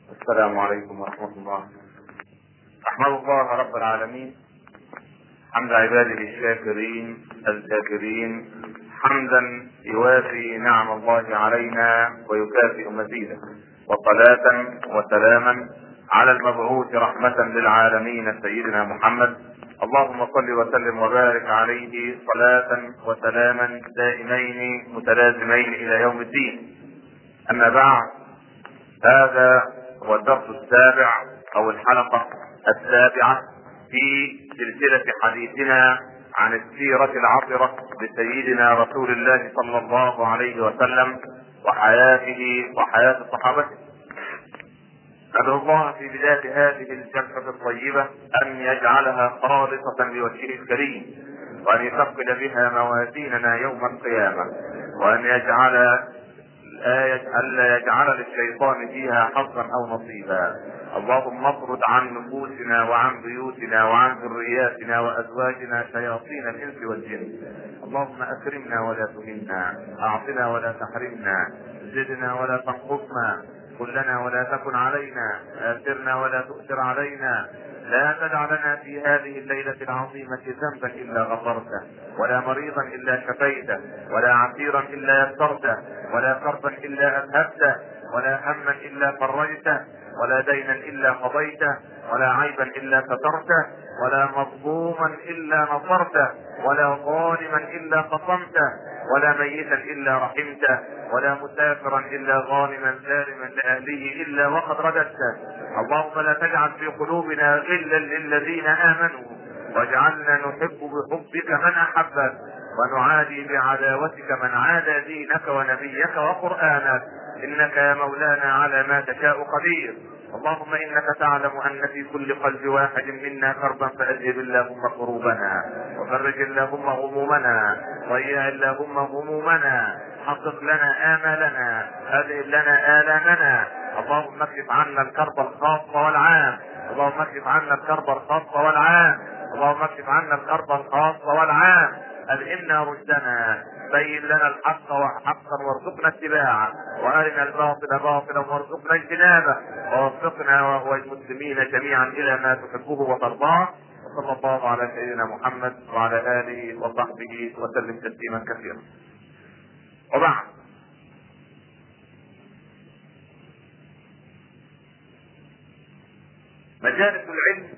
السلام عليكم ورحمة الله أحمد الله رب العالمين حمد عباده الشاكرين الذاكرين حمدا يوافي نعم الله علينا ويكافئ مزيدا وصلاة وسلاما على المبعوث رحمة للعالمين سيدنا محمد اللهم صل وسلم وبارك عليه صلاة وسلاما دائمين متلازمين الى يوم الدين اما بعد هذا هو الدرس السابع او الحلقة السابعة في سلسلة حديثنا عن السيرة العطرة لسيدنا رسول الله صلى الله عليه وسلم وحياته وحياة صحابته ندعو الله في بداية هذه الجلسة الطيبة أن يجعلها خالصة لوجهه الكريم وأن يثقل بها موازيننا يوم القيامة وأن يجعل ألا يجعل للشيطان فيها حظا أو نصيبا اللهم اطرد عن نفوسنا وعن بيوتنا وعن ذرياتنا وازواجنا شياطين الانس والجن اللهم اكرمنا ولا تهنا اعطنا ولا تحرمنا زدنا ولا تنقصنا كن لنا ولا تكن علينا اثرنا ولا تؤثر علينا لا تدع لنا في هذه الليلة العظيمة ذنبا إلا غفرته ولا مريضا إلا شفيته ولا عسيرا إلا يسرته ولا كربا إلا أذهبته ولا هما إلا فرجته ولا دينا إلا قضيته ولا عيبا إلا سترته ولا مظلوما إلا نصرته ولا ظالما إلا قصمته ولا ميتا إلا رحمته ولا مسافرا إلا غانما سالما لأهله إلا وقد رددته اللهم لا تجعل في قلوبنا غلا للذين آمنوا واجعلنا نحب بحبك من أحبك ونعادي بعداوتك من عادى دينك ونبيك وقرآنك إنك يا مولانا على ما تشاء قدير اللهم انك تعلم ان في كل قلب واحد منا كربا فاذهب اللهم كروبنا وفرج اللهم غمومنا ضيع اللهم همومنا حقق لنا امالنا اذهب لنا الامنا اللهم اكشف عنا الكرب الخاص والعام اللهم اكشف عنا الكرب الخاص والعام اللهم اكشف عنا الكرب الخاص والعام ألهمنا رشدنا بين لنا الحق حقا وارزقنا اتباعه وارنا الباطل باطلا وارزقنا اجتنابه ووفقنا وهو المسلمين جميعا الى ما تحبه وترضاه وصلى الله على سيدنا محمد وعلى اله وصحبه وسلم تسليما كثيرا وبعد مجالس العلم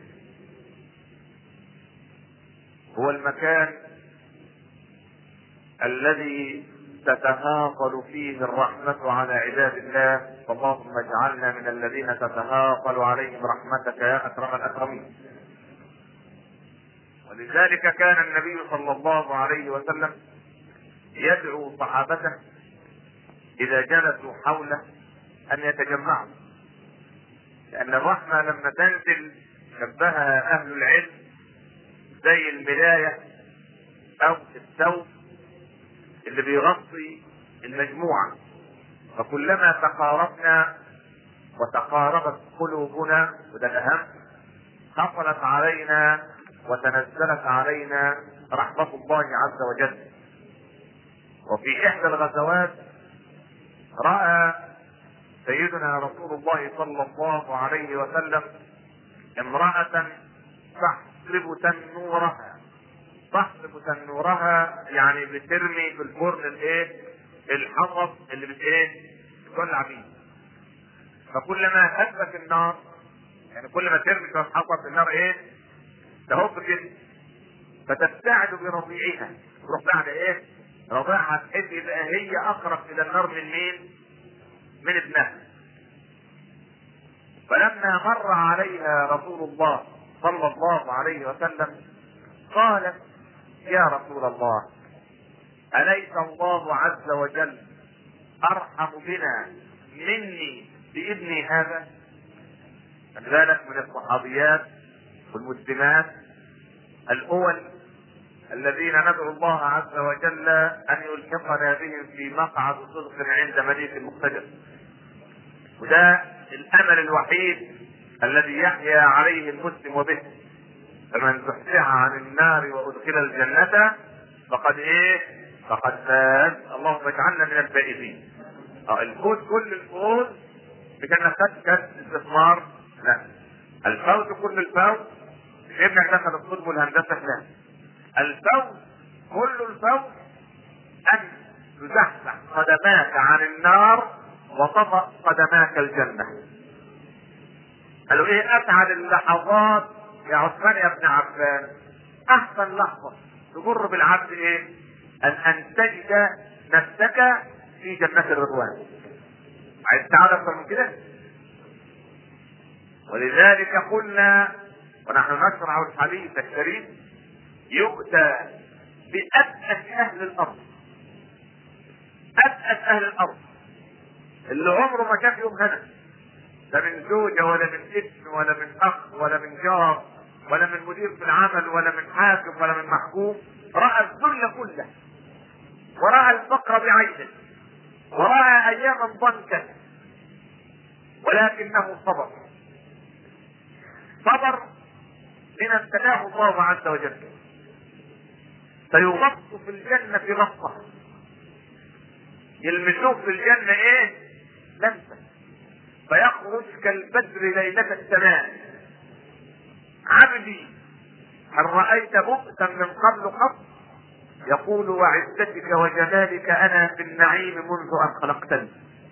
هو المكان الذي تتهاقل فيه الرحمة على عباد الله اللهم اجعلنا من الذين تتهاقل عليهم رحمتك يا أكرم الأكرمين ولذلك كان النبي صلى الله عليه وسلم يدعو صحابته إذا جلسوا حوله أن يتجمعوا لأن الرحمة لما تنزل شبهها أهل العلم زي الملاية أو الثوب اللي بيغطي المجموعة فكلما تقاربنا وتقاربت قلوبنا وده الأهم حصلت علينا وتنزلت علينا رحمة الله عز وجل وفي إحدى الغزوات رأى سيدنا رسول الله صلى الله عليه وسلم امرأة تحسب تنورها تحسب تنورها يعني بترمي في الفرن الايه الحطب اللي بت ايه بتولع فيه فكلما هبت النار يعني كل ما ترمي في الحطب النار ايه تهب كده فتبتعد برضيعها تروح بعد ايه رضيعها تحس يبقى هي اقرب الى النار من مين من ابنها فلما مر عليها رسول الله صلى الله عليه وسلم قالت يا رسول الله أليس الله عز وجل أرحم بنا مني بابني هذا؟ ذلك من الصحابيات والمسلمات الأول الذين ندعو الله عز وجل أن يلحقنا بهم في مقعد صدق عند مليك المقتدر وده الأمل الوحيد الذي يحيا عليه المسلم وبه فمن زحزح عن النار وادخل الجنة فقد ايه؟ فقد فاز اللهم اجعلنا من الفائزين. اه الفوز كل الفوز مش كان خد كاس استثمار لا الفوز كل الفوز ابنك دخل الطب والهندسه لا الفوز كل الفوز ان تزحزح قدماك عن النار وتطأ قدماك الجنه قالوا ايه اسعد اللحظات يا عثمان يا ابن عفان احسن لحظه تمر بالعبد ايه ان ان تجد نفسك في جنة الرضوان عايز تعرف اكثر من كده ولذلك قلنا ونحن نشرع الحديث الشريف يؤتى بأبأس أهل الأرض أبأس أهل الأرض اللي عمره ما كان يوم هنا لا من زوجة ولا من ابن ولا من أخ ولا من جار ولا من مدير في العمل ولا من حاكم ولا من محكوم رأى الذل كله ورأى الفقر بعينه ورأى أياما ضنكا ولكنه صبر صبر لما ابتلاه الله عز وجل فيغط في الجنة غطة يلمسوه في الجنة ايه؟ لمسة فيخرج كالبدر ليلة السماء عبدي هل رأيت بؤسا من قبل قط يقول وعزتك وجلالك انا في النعيم منذ ان خلقتني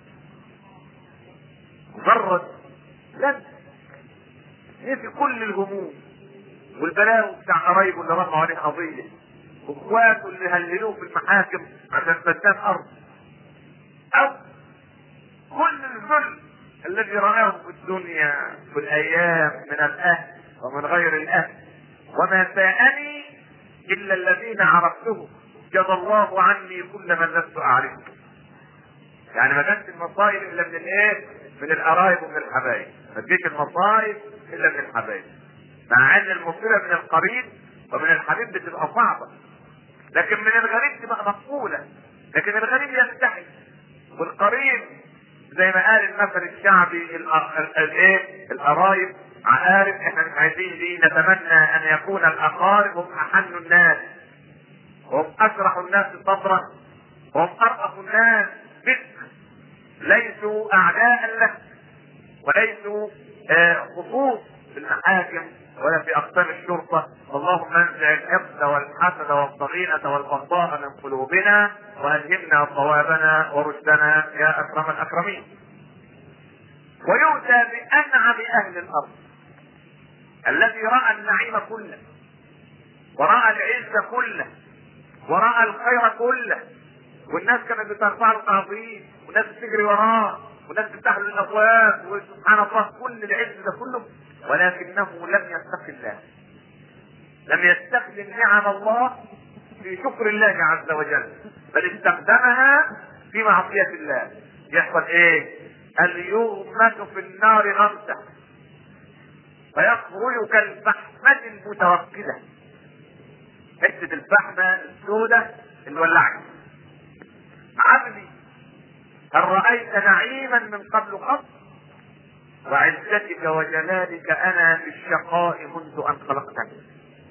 مجرد لمسة في كل الهموم والبلاوي بتاع قرايبه اللي رفعوا عليه قضيه واخواته اللي هللوه في المحاكم عشان فدان ارض او كل الذل الذي رآه في الدنيا في الايام من الاهل ومن غير الاهل وما ساءني الا الذين عرفته جزى الله عني كل من لست اعرفه يعني ما كانت المصائب الا من الايه؟ من القرايب ومن الحبايب ما تجيش المصائب الا من الحبايب مع ان المصيبه من القريب ومن الحبيب بتبقى صعبه لكن من الغريب تبقى مقبوله لكن الغريب يستحي والقريب زي ما قال المثل الشعبي الايه القرايب عقارب احنا مش عايزين دي نتمنى ان يكون الاقارب هم احن الناس وهم اشرح الناس صبرا وهم ارأف الناس بك ليسوا اعداء لك وليسوا خصوص في المحاكم ولا في اقسام الشرطه اللهم انزع الحقد والحسد والضغينه والبغضاء من قلوبنا والهمنا صوابنا ورشدنا يا اكرم الاكرمين ويؤتى بانعم اهل الارض الذي راى النعيم كله وراى العز كله وراى الخير كله والناس كانت بترفع له تعظيم والناس بتجري وراه والناس بتحمل الابواب وسبحان الله كل العز ده كله ولكنه لم يتق الله لم يستخدم نعم الله في شكر الله عز وجل بل استخدمها في معصية الله يحصل ايه اليغمة في النار غمسة فيخرج كالفحمة المتوكدة حتة الفحمة السوداء اللي ولعت عبدي هل رأيت نعيما من قبل قط وعزتك وجلالك انا في الشقاء منذ ان خلقتني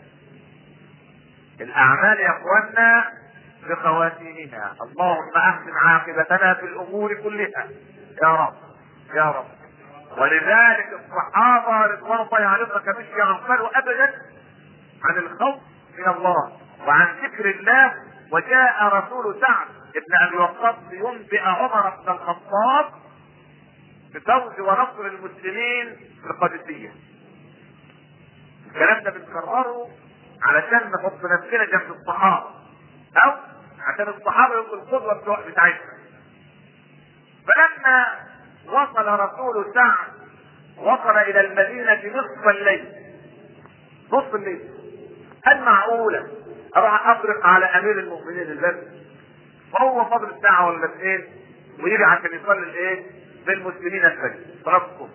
الاعمال يا اخوانا بخواتيمها اللهم احسن عاقبتنا في الامور كلها يا رب يا رب ولذلك الصحابه رضوان الله عليهم ما كانوش يغفلوا ابدا عن الخوف من الله وعن ذكر الله وجاء رسول سعد ابن ابي وقاص لينبئ عمر بن الخطاب بفوز ونصر المسلمين في القادسية. الكلام ده بنكرره علشان نحط نفسنا جنب الصحابة أو عشان الصحابة يبقوا القدوة بتاعتنا. فلما وصل رسول سعد وصل إلى المدينة نصف الليل نصف الليل هل معقولة أروح أطرق على أمير المؤمنين الباب وهو فاضل ساعة ولا اثنين ويجي عشان يصلي الايه؟ بالمسلمين الفجر صلاتكم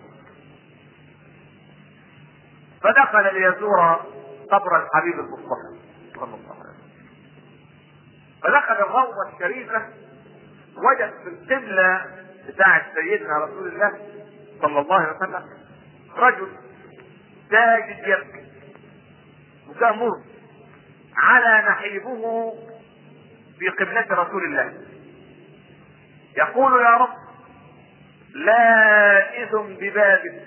فدخل ليزور قبر الحبيب المصطفى صلى الله عليه وسلم فدخل الروضة الشريفة وجد في القبلة بتاعة سيدنا رسول الله صلى الله عليه وسلم رجل ساجد يبكي وكامر على نحيبه في قبلة رسول الله يقول يا رب لا زائد ببابك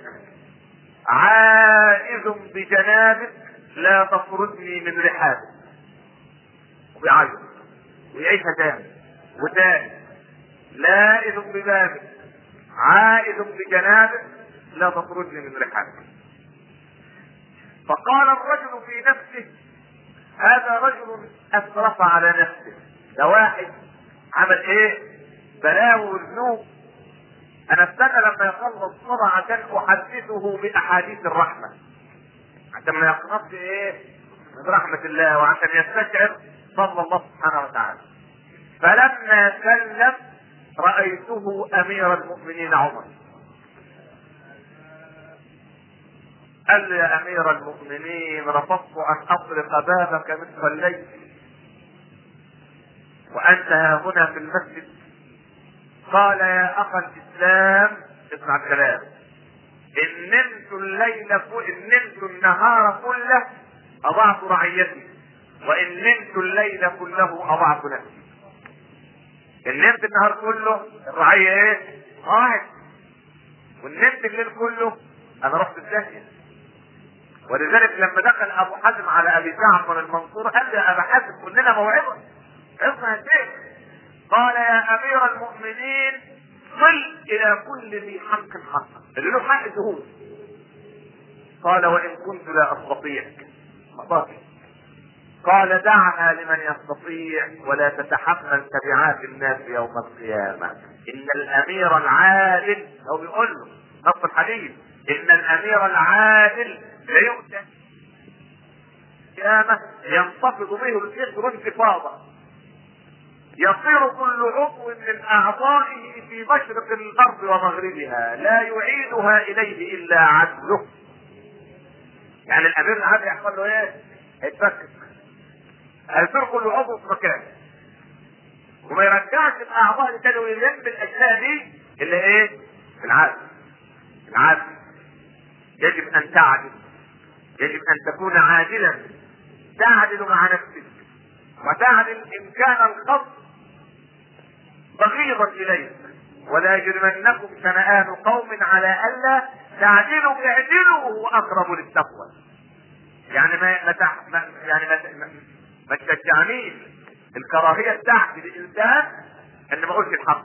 عائذ بجنابك لا تطردني من رحابك ويعيط ويعيشها تاني وتاني لائذ ببابك عائد بجنابك لا تطردني من رحابك فقال الرجل في نفسه هذا رجل اسرف على نفسه ده واحد عمل ايه بلاوي وذنوب انا استنى لما يخلص صلاة عشان احدثه باحاديث الرحمة عشان ما يقنطش ايه من رحمة الله وعشان يستشعر فضل الله سبحانه وتعالى فلما سلم رأيته امير المؤمنين عمر قال لي يا امير المؤمنين رفضت ان اطرق بابك مثل الليل وانت ها هنا في المسجد قال يا اخا الاسلام اسمع الكلام ان نمت الليل ان نمت النهار كله اضعت رعيتي وان نمت الليل كله اضعت نفسي ان نمت النهار كله الرعية ايه؟ قاعد وان نمت الليل كله انا رحت الداهية ولذلك لما دخل ابو حاتم على ابي جعفر المنصور قال يا ابا حاتم كلنا موعظه اسمع الشيخ قال يا امير المؤمنين صل الى كل ذي حق حقا اللي له حق شهود قال وان كنت لا استطيع ما قال دعها لمن يستطيع ولا تتحمل تبعات الناس يوم القيامة إن الأمير العادل هو بيقول له نص الحديث إن الأمير العادل ليؤتى القيامة ينتفض به الإثر انتفاضة يصير كل عضو من أعضائه في مشرق الأرض ومغربها لا يعيدها إليه إلا عدله يعني الأمير العادل يحصل له إيه؟ هيتفكك هيصير كل عضو في مكانه وما يرجعش الاعضاء اللي كانوا يلم الاشياء دي اللي ايه؟ العدل العدل يجب ان تعدل يجب ان تكون عادلا تعدل مع نفسك وتعدل ان كان الخط بغيضا اليك ولا يجرمنكم شنآن قوم على الا تعدلوا اعدلوا وهو اقرب للتقوى يعني ما ما تح- ما- يعني ما ما- ما تشجعنيش الكراهيه بتاعتي للانسان ان ما اقولش الحق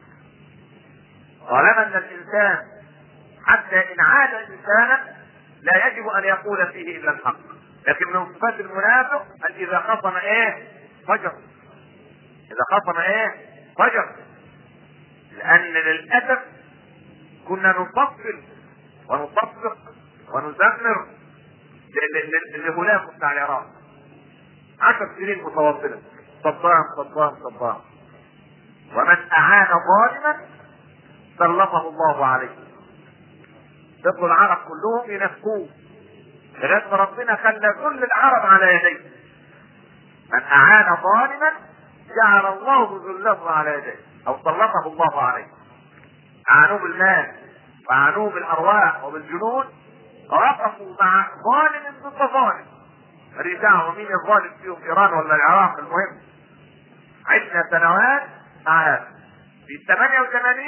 طالما ان الانسان حتى ان عاد انسانا لا يجب ان يقول فيه الا الحق لكن من صفات المنافق ان اذا خصم ايه فجر اذا خصم ايه فجر لان للاسف كنا نفصل ونطبق ونزمر لهناك بتاع العراق عشر سنين متواصلة صدام صدام صدام ومن أعان ظالما سلطه الله عليه فضلوا العرب كلهم ينفقوه لغاية ما ربنا خلى كل العرب على يديه من أعان ظالما جعل الله ذله على يديه أو سلطه الله عليه أعانوه بالمال وأعانوه بالأرواح وبالجنود ووقفوا مع ظالم ضد ظالم ماليش دعوه مين الظالم فيهم ايران ولا العراق المهم عشنا سنوات مع هذا في 88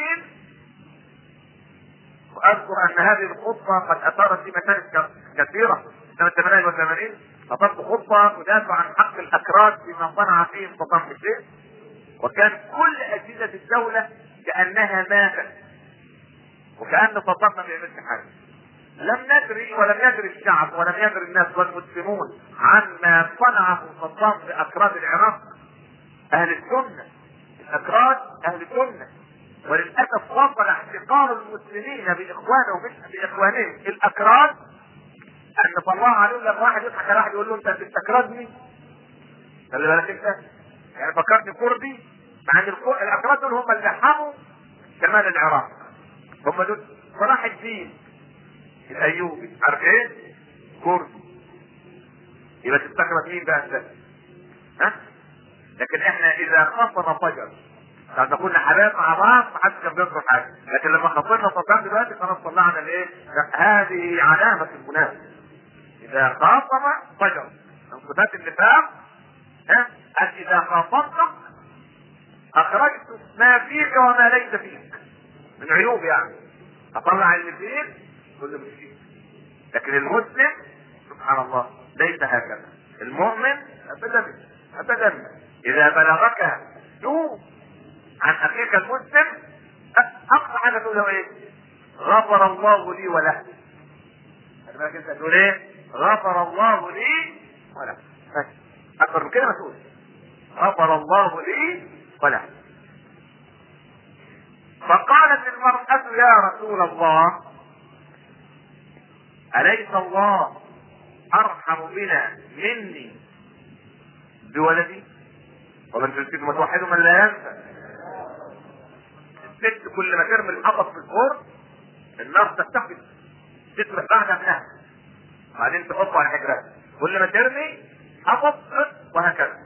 واذكر ان هذه الخطبه قد اثارت في مسائل كثيره سنه 88 خطبت خطبه تدافع عن حق الاكراد فيما صنع فيهم صدام حسين وكان كل اجهزه الدوله كانها ماتت وكان صدام ما بيعملش حاجه لم ندري ولم يدري الشعب ولم يدري الناس والمسلمون عما صنعه صدام باكراد العراق اهل السنه الاكراد اهل السنه وللاسف وصل احتقار المسلمين باخوانهم مش باخوانهم الاكراد ان طلع عليهم لما واحد يضحك على واحد يقول له انت بتكردني خلي بالك انت يعني فكرني كردي مع ان الكو- الاكراد دول هم اللي حموا شمال العراق هم دول صلاح الدين الايوبي عارف ايه؟ كردي يبقى تفتكر مين بقى انت؟ ها؟ لكن احنا اذا خصم فجر لما كنا حبايب مع بعض ما حدش كان بيذكر حاجه لكن لما خسرنا صدام دلوقتي خلاص طلعنا الايه؟ هذه علامه المنافق اذا خاصم فجر من صفات النفاق ها؟ ان اذا خاصمت اخرجت ما فيك وما ليس فيك من عيوب يعني اطلع اللي فيه كل مش فيه لكن المسلم سبحان الله ليس هكذا المؤمن ابدا ابدا اذا بلغك سوء عن اخيك المسلم اقصى حاجه تقول له ايه؟ غفر الله لي وله بالك انت تقول ايه؟ غفر الله لي وله اكبر من كده ما تقول غفر الله لي وله فقالت المرأة يا رسول الله أليس الله أرحم بنا مني بولدي؟ ومن في الست توحد من لا ينسى الست كل ما ترمي الحطب في الفرن النار تتخذ تطلع بعد ابنها بعدين تحطه على حجرها كل ما ترمي حطب وهكذا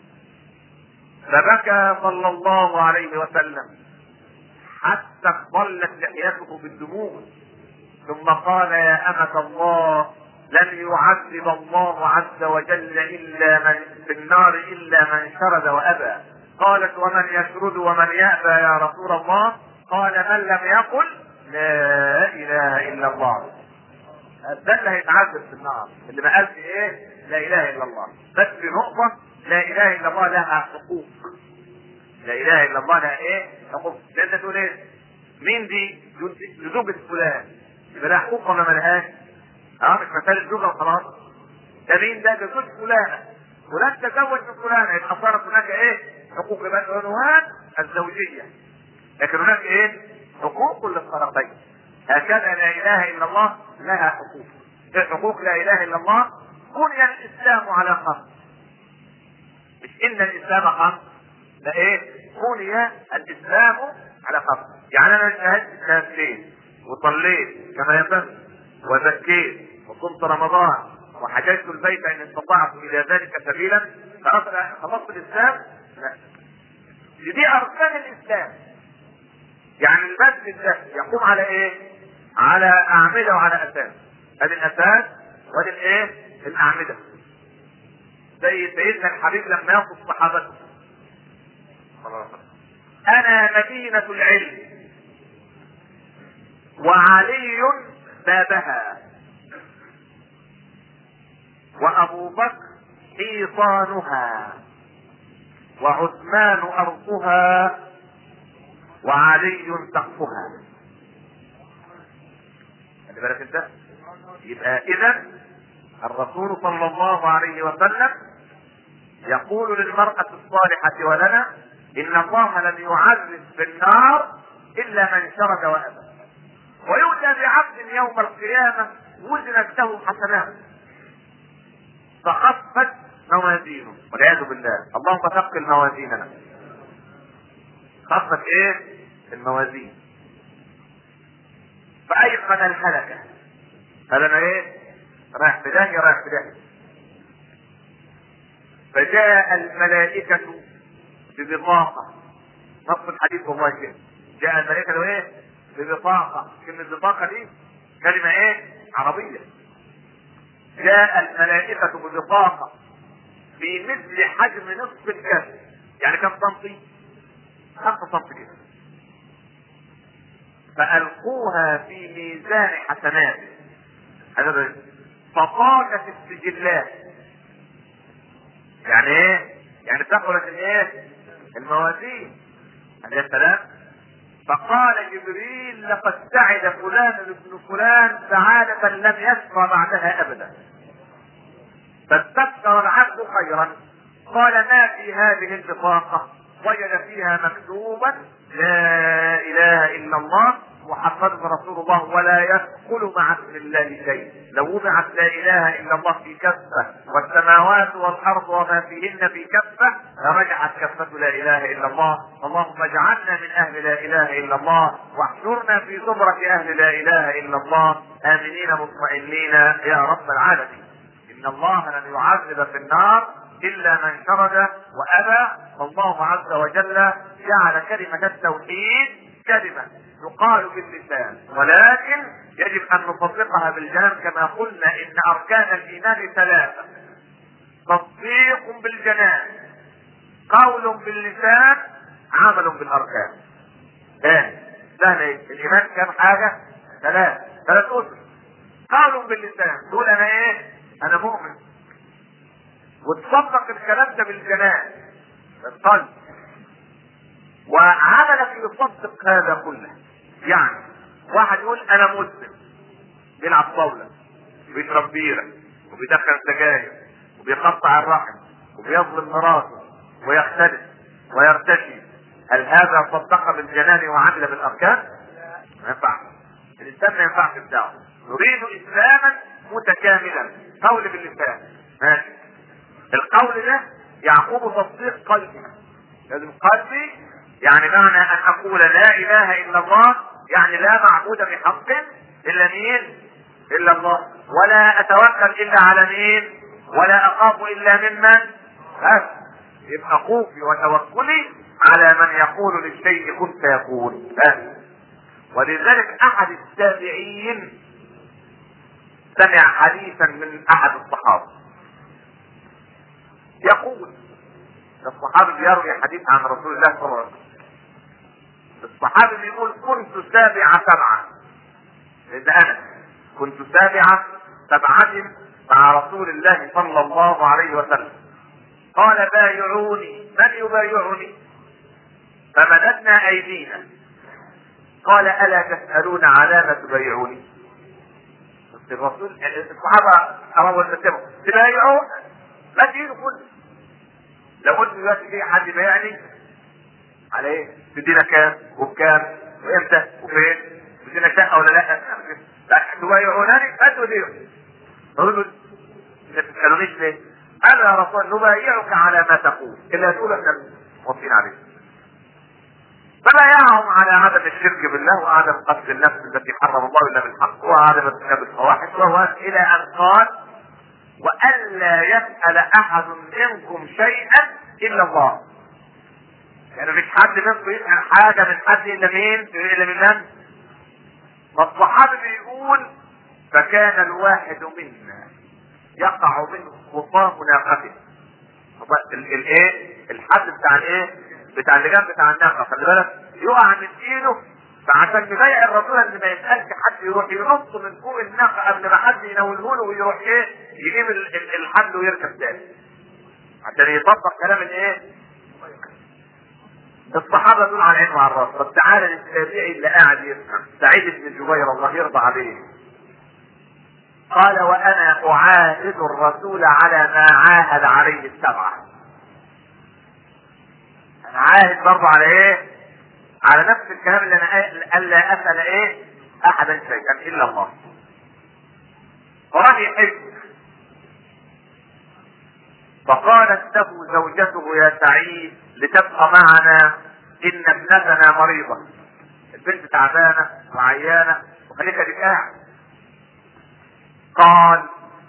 فبكى صلى الله عليه وسلم حتى اخضلت لحيته بالدموع ثم قال يا أمة الله لن يعذب الله عز وجل إلا من في النار إلا من شرد وأبى قالت ومن يشرد ومن يأبى يا رسول الله قال من لم يقل لا إله إلا الله ده اللي هيتعذب في النار اللي ما قالش ايه لا اله الا الله بس في نقطة لا اله الا الله لها حقوق لا اله الا الله لها ايه حقوق لان تقول ايه مين دي لزوجة فلان يبقى لها حقوق ولا ملهاش اه مش مسألة زوجة وخلاص ده مين ده ده زوج فلانة فلان تزوج من فلانة يبقى صارت هناك ايه حقوق يبقى العنوان الزوجية لكن هناك ايه حقوق للطرفين هكذا لا اله الا الله لها حقوق حقوق لا اله الا الله بني الاسلام على خمس مش ان الاسلام خمس ده ايه بني الاسلام على خمس يعني انا شهدت شهادتين وصليت كما ينبغي وزكيت وصمت رمضان وحججت البيت ان استطعت الى ذلك سبيلا خلصت الاسلام لا دي اركان الاسلام يعني المسجد ده يقوم على ايه؟ على اعمده وعلى اساس ادي الاساس وادي الايه؟ الاعمده زي سيدنا الحبيب لما يوصف صحابته انا مدينه العلم وعلي بابها وابو بكر حيطانها وعثمان ارضها وعلي سقفها خلي بالك انت يبقى اذا الرسول صلى الله عليه وسلم يقول للمرأة الصالحة ولنا إن الله لن يعذب في النار إلا من شرد وأبى ويؤتى بعبد يوم القيامة وزنت له حسنات فخفت موازينه والعياذ بالله اللهم ثقل موازيننا خفت ايه الموازين فأيقن الهلكة هذا انا ايه رايح في داهية رايح في داهية فجاء الملائكة ببطاقة نص الحديث والله كده جاء الملائكة ايه ببطاقة كلمة بطاقة دي كلمة ايه عربية جاء الملائكة ببطاقة في مثل حجم نصف الكف يعني كم سنتي؟ خمسة سنتي كده فألقوها في ميزان حسنات هذا فطاقت السجلات يعني ايه؟ يعني ثقلت الايه؟ الموازين عليه السلام فقال جبريل لقد سعد فلان ابن فلان سعادة لم يشقى بعدها ابدا فاستبشر العبد خيرا قال ما في هذه البطاقة وجد فيها مكتوبا لا اله الا الله محمد رسول الله ولا يدخل مع اسم الله شيء لو وضعت لا اله الا الله في كفه والسماوات والارض وما فيهن في كفه لرجعت كفه لا اله الا الله اللهم اجعلنا من اهل لا اله الا الله واحشرنا في زمره اهل لا اله الا الله امنين مطمئنين يا رب العالمين ان الله لن يعذب في النار الا من شرد وابى فالله عز وجل جعل كلمه التوحيد كلمه تقال باللسان ولكن يجب ان نطبقها بالجنان كما قلنا ان اركان الايمان ثلاثه تصديق بالجنان قول باللسان عمل بالاركان ثاني سهل الايمان كم حاجه ثلاث ثلاث اسر قالوا باللسان تقول انا ايه انا مؤمن وتصدق الكلام ده بالجنان بالقلب وعملك يصدق هذا كله يعني واحد يقول انا مسلم بيلعب طاوله وبيشرب بيره وبيدخن سجاير وبيقطع الرحم وبيظلم مراته ويختلف ويرتشي هل هذا صدق بالجنان وعمل بالاركان؟ ما ينفعش الانسان ما ينفعش الدعوه نريد اسلاما متكاملا قول باللسان ماشي القول ده يعقوب تصديق قلبي لازم قلبي يعني معنى ان اقول لا اله الا الله يعني لا معبود بحق الا مين الا الله ولا اتوكل الا على مين ولا اخاف الا ممن بس يبقى خوفي وتوكلي على من يقول للشيء كن فيكون بس ولذلك احد التابعين سمع حديثا من احد الصحابه يقول الصحابي بيروي حديث عن رسول الله صلى الله عليه وسلم الصحابي بيقول كنت سابع سبعة لأن أنا كنت سابع سبعة مع رسول الله صلى الله عليه وسلم قال بايعوني من يبايعني فمددنا أيدينا قال ألا تسألون على ما تبايعوني الرسول الصحابة أروا المسلمة تبايعون ما تجيله كله لو قلت دلوقتي في حد يبايعني على ايه؟ تدينا كام وبكام وامتى وفين؟ تدينا شقه ولا لا؟ لا تبايعونني فتديروا اقول له ما تسالونيش ليه؟ انا يا رسول نبايعك على ما تقول الا تقول احنا موافقين عليه فبايعهم على عدم الشرك بالله وعدم قتل النفس التي حرم الله الا بالحق وعدم ارتكاب الفواحش وهو الى ان قال والا يسال احد منكم شيئا الا الله يعني مفيش حد منكم يسال حاجه من حد الا مين؟ الا من من؟ فالصحابي بيقول فكان الواحد منا يقع منه خطام ناقته الايه؟ الحد بتاع الايه؟ بتاع اللجام بتاع الناقه خلي بالك يقع من ايده فعشان يضيع الرسول ان ما يسالش حد يروح ينط من فوق الناقه قبل ما حد ينوله له ويروح ايه؟ يجيب الحبل ويركب تاني عشان يطبق كلام الايه؟ الصحابة دول على العين وعلى الراس طب تعالى للتابعي اللي قاعد يفهم سعيد بن جبير الله يرضى عليه قال وانا اعاهد الرسول على ما عاهد عليه السبعة انا عاهد برضه على ايه على نفس الكلام اللي انا الا اسال ايه احدا شيئا الا الله وراني يحب فقالت له زوجته يا سعيد لتبقى معنا ان ابنتنا مريضة البنت تعبانة وعيانة وخليك بك قاعد قال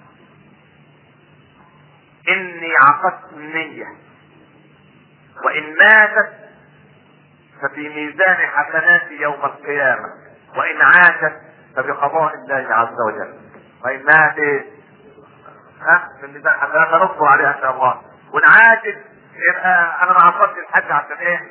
اني عقدت النية وان ماتت ففي ميزان حسناتي يوم القيامة وان عاشت فبقضاء الله عز وجل وان ماتت ها في ميزان حسنات نصبر عليها ان شاء الله وان عاشت يبقى انا ما عصرت الحج عشان ايه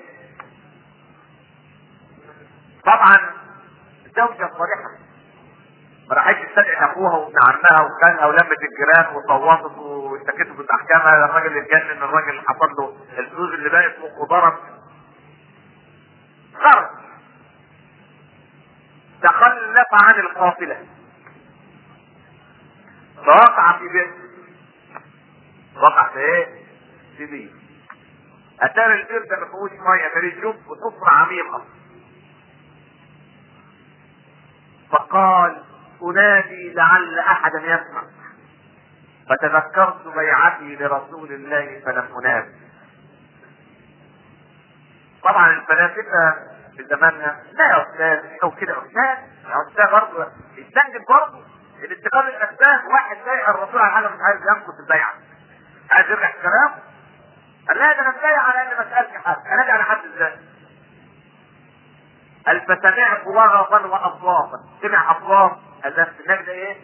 طبعا الزوجة الصالحة ما راحتش تستدعي اخوها وابن عمها وكانها ولمت الجيران وصوتت واشتكته بالاحكام هذا الراجل اللي اتجنن الراجل اللي حصل له الفلوس اللي بقت مخه ضرب خرج تخلف عن القافلة فوقع في بئر وقع في ايه؟ في بئر اتاري البئر ده ما فيهوش ميه اتاري جب وصفرة عميقة فقال انادي لعل احدا يسمع فتذكرت بيعتي لرسول الله فلم انادي طبعا الفلاسفه في زماننا لا يا استاذ او كده استاذ يا استاذ برضه يستنجد برضه الاتخاذ الاسباب واحد بايع الرسول على حاجه مش عايز ينقص البيعه عايز يرجع كلامه قال لا ده انا بايع على ان ما اسالش حد انادي على حد ازاي قال فسمعت لغطا واصوافا سمع اصوات قال ده النبي ده ايه؟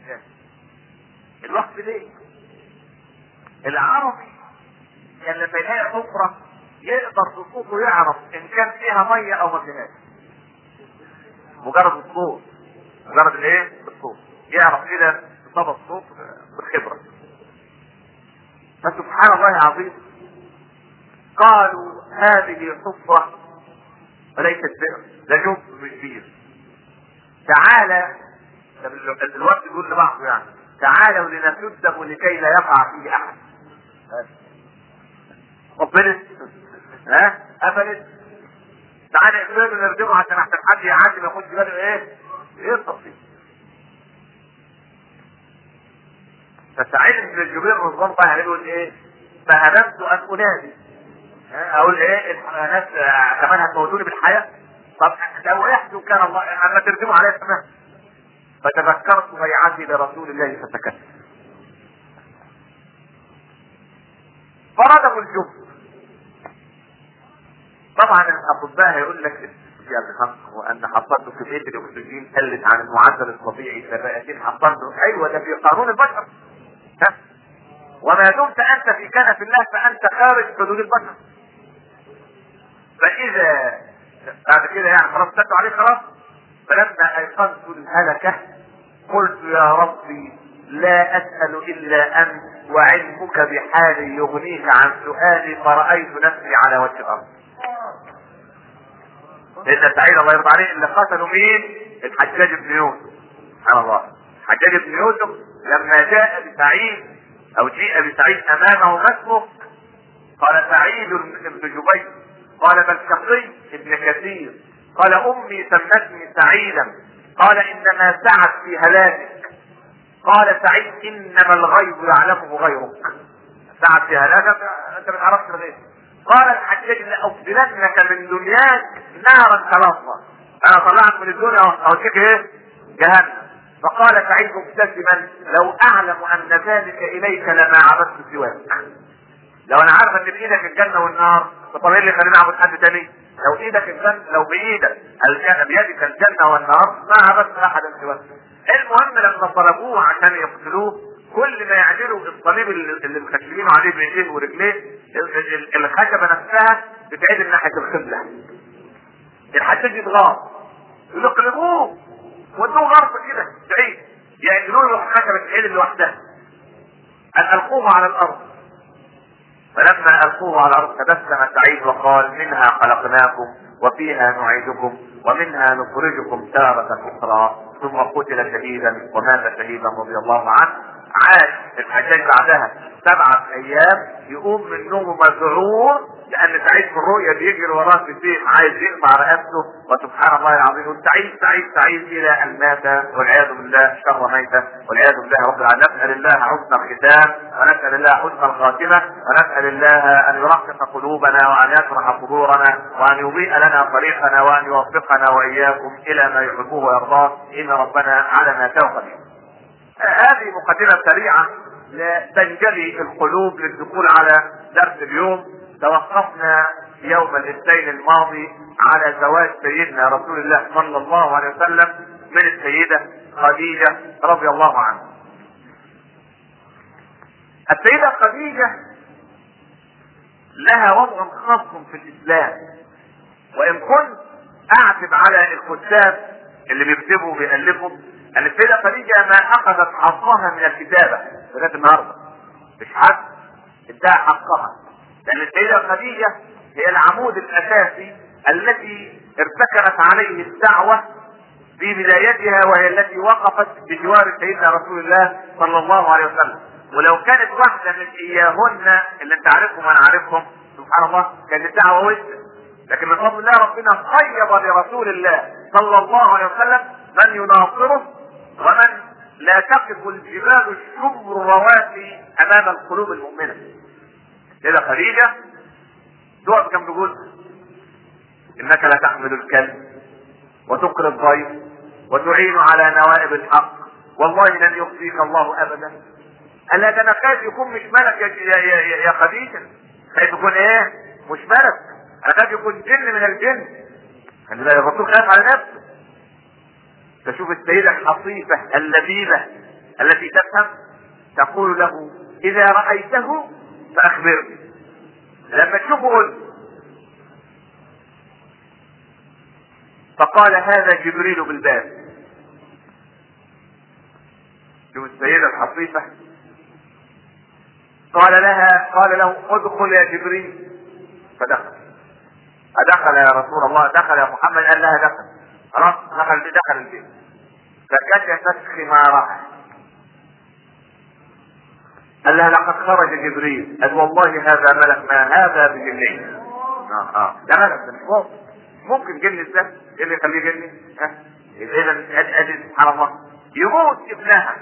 الوقت ليه؟ العربي كان لما يلاقي حفرة يقدر بصوته يعرف ان كان فيها مية او ما فيهاش مجرد الصوت مجرد الايه؟ الصوت يعرف كده صدى الصوت بالخبره فسبحان الله العظيم قالوا هذه حفرة وليست بئر ده جب مش بير تعالى الوقت يقول لبعضه يعني تعالوا لنسده لكي لا يقع فيه احد قبلت ها قفلت تعالى اقفله نردمه عشان احسن حد يعدي ما ياخدش باله ايه ايه التفصيل فسعيد بن الجبير رضوان الله عليه يقول ايه فهممت ان انادي اقول ايه الناس كمان هتموتوني بالحياه طب لو وقعت كان الله اما ترجموا عليا كمان فتذكرت بيعتي لرسول الله فسكت فرده الجب طبعا الاطباء هيقول لك يا الخمس وان حصلته كميه الاكسجين قلت عن المعدل الطبيعي فبقيتين حصلته ايوه ده في قانون البشر ها وما دمت انت في كنف الله فانت خارج حدود البشر فاذا بعد كده يعني خلاص سدوا عليه خلاص فلما ايقنت الهلكه قلت يا ربي لا اسال الا انت وعلمك بحالي يغنيك عن سؤالي فرأيت نفسي على وجه الارض لان سعيد الله يرضى عليه اللي قتلوا مين الحجاج بن يوسف سبحان الله الحجاج بن يوسف لما جاء بسعيد او جيء بسعيد امامه ما اسمه قال سعيد بن جبير قال بل شقي ابن كثير قال امي سمتني سعيدا قال انما سعت في هلاكك قال سعيد انما الغيب يعلمه غيرك سعت في هلاكك انت ما تعرفش الغيب قال الحجاج لأفضلنك من دنياك نارا تلظى انا طلعت من الدنيا اوشك ايه جهنم فقال سعيد مبتسما لو اعلم ان ذلك اليك لما عبدت سواك لو انا عارف ان بايدك الجنه والنار طب ايه اللي خليني اعبد حد تاني لو ايدك الجنه لو بايدك الجنه بيدك الجنه والنار ما عبدت احدا سواك المهم لما طلبوه عشان يقتلوه كل ما يعدلوا الصليب اللي مخشبينه عليه بايديه ورجليه الخشبه نفسها بتعدل ناحيه القبله الحجاج يتغاظ يقلبوه ودوه غرب كده بعيد يعدلوا له خشبه تعدل لوحدها ان القوه على الارض فلما القوه على الارض تبسم سعيد وقال منها خلقناكم وفيها نعيدكم ومنها نخرجكم تارة أخرى ثم قتل شهيدا ومات شهيدا رضي الله عنه عاش الحجاج بعدها سبعة ايام يقوم من نومه مذعور لان سعيد في الرؤيا بيجري وراه بالسيف عايز يقطع رقبته وسبحان الله العظيم يقول سعيد سعيد سعيد الى ان مات والعياذ بالله شر ميتة والعياذ بالله رب العالمين نسال الله حسن الختام ونسال الله حسن الخاتمه ونسال الله ان يرقق قلوبنا وان يشرح صدورنا وان يضيء لنا طريقنا وان يوفقنا واياكم الى ما يحبه ويرضاه ان ربنا على ما توقف هذه مقدمة سريعة لتنجلي القلوب للدخول على درس اليوم توقفنا يوم الاثنين الماضي على زواج سيدنا رسول الله صلى الله عليه وسلم من السيدة خديجة رضي الله عنها السيدة خديجة لها وضع خاص في الإسلام وإن كنت أعتب على الكتاب اللي بيكتبوا وبيألفوا ان السيدة خديجة ما اخذت حقها من الكتابة لغاية النهاردة مش حد ادعى حقها لان السيدة خديجة هي العمود الاساسي التي ارتكنت عليه الدعوة في بدايتها وهي التي وقفت بجوار سيدنا رسول الله صلى الله عليه وسلم ولو كانت واحدة من اياهن اللي انت عارفهم وانا عارفهم سبحان الله كانت الدعوة وسط لكن من فضل الله ربنا خيب لرسول الله صلى الله عليه وسلم من يناصره ومن لا تقف الجبال الشبر رواسي امام القلوب المؤمنه كده خديجه تقف جنب جوزها انك لا تحمل الكلب وتقري الضيف وتعين على نوائب الحق والله لن يخزيك الله ابدا الا ده انا خايف يكون مش ملك يا, يا, يا, يا خديجه خايف يكون ايه مش ملك انا خايف يكون جن من الجن خلي بالك الرسول خايف على نفسه تشوف السيدة الحصيفة اللبيبة التي تفهم تقول له إذا رأيته فأخبرني لما تشوفه قل فقال هذا جبريل بالباب شوف السيدة الحصيفة قال لها قال له ادخل يا جبريل فدخل أدخل يا رسول الله دخل يا محمد قال لها دخل خلاص دخل دخل البيت فكشفت خمارها قال لها لقد خرج جبريل قال والله هذا ملك ما هذا بجنين اه اه ده ملك ده ممكن جن ازاي؟ ايه اللي يخليه جني؟ ها؟ اذا ادي سبحان الله يموت ابنها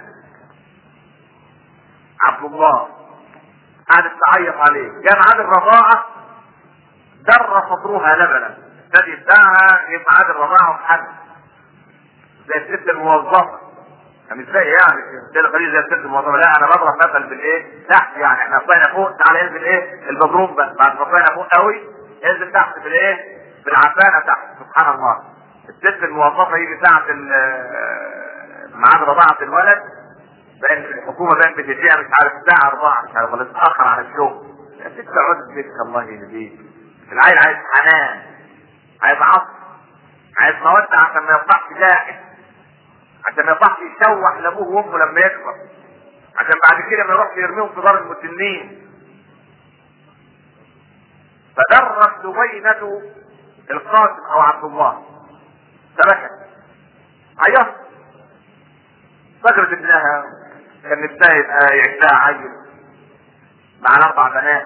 عبد الله قعدت تعيط عليه جاء ميعاد الرضاعة در صدرها لبنا الثدي بتاعها جه ميعاد الرضاعة وحد زي الست الموظفة يعني ازاي يعني الست الخليل زي الست الموظفة لا انا بضرب مثل بالايه تحت يعني احنا طلعنا فوق تعالى انزل ايه البدروم بقى بعد ما طلعنا فوق قوي انزل تحت بالايه بالعفانة تحت سبحان الله الست الموظفة يجي ساعة ميعاد رضاعة الولد بقى الحكومة بقى بتديها مش عارف ساعة أربعة مش عارف ولا تتأخر على الشغل يا ست اقعد في بيتك الله يهديك العيل عايز حنان عايز عصر عايز مودة عشان ما يطلعش جاحد عشان ما يطلعش يشوح لابوه وامه لما يكبر عشان بعد كده ما يروحش يرميهم في دار المسنين فدرت زبينة القاسم او عبد الله فبكت عيطت فكرت ابنها كان نفسها يبقى يعيشها عيل مع اربع بنات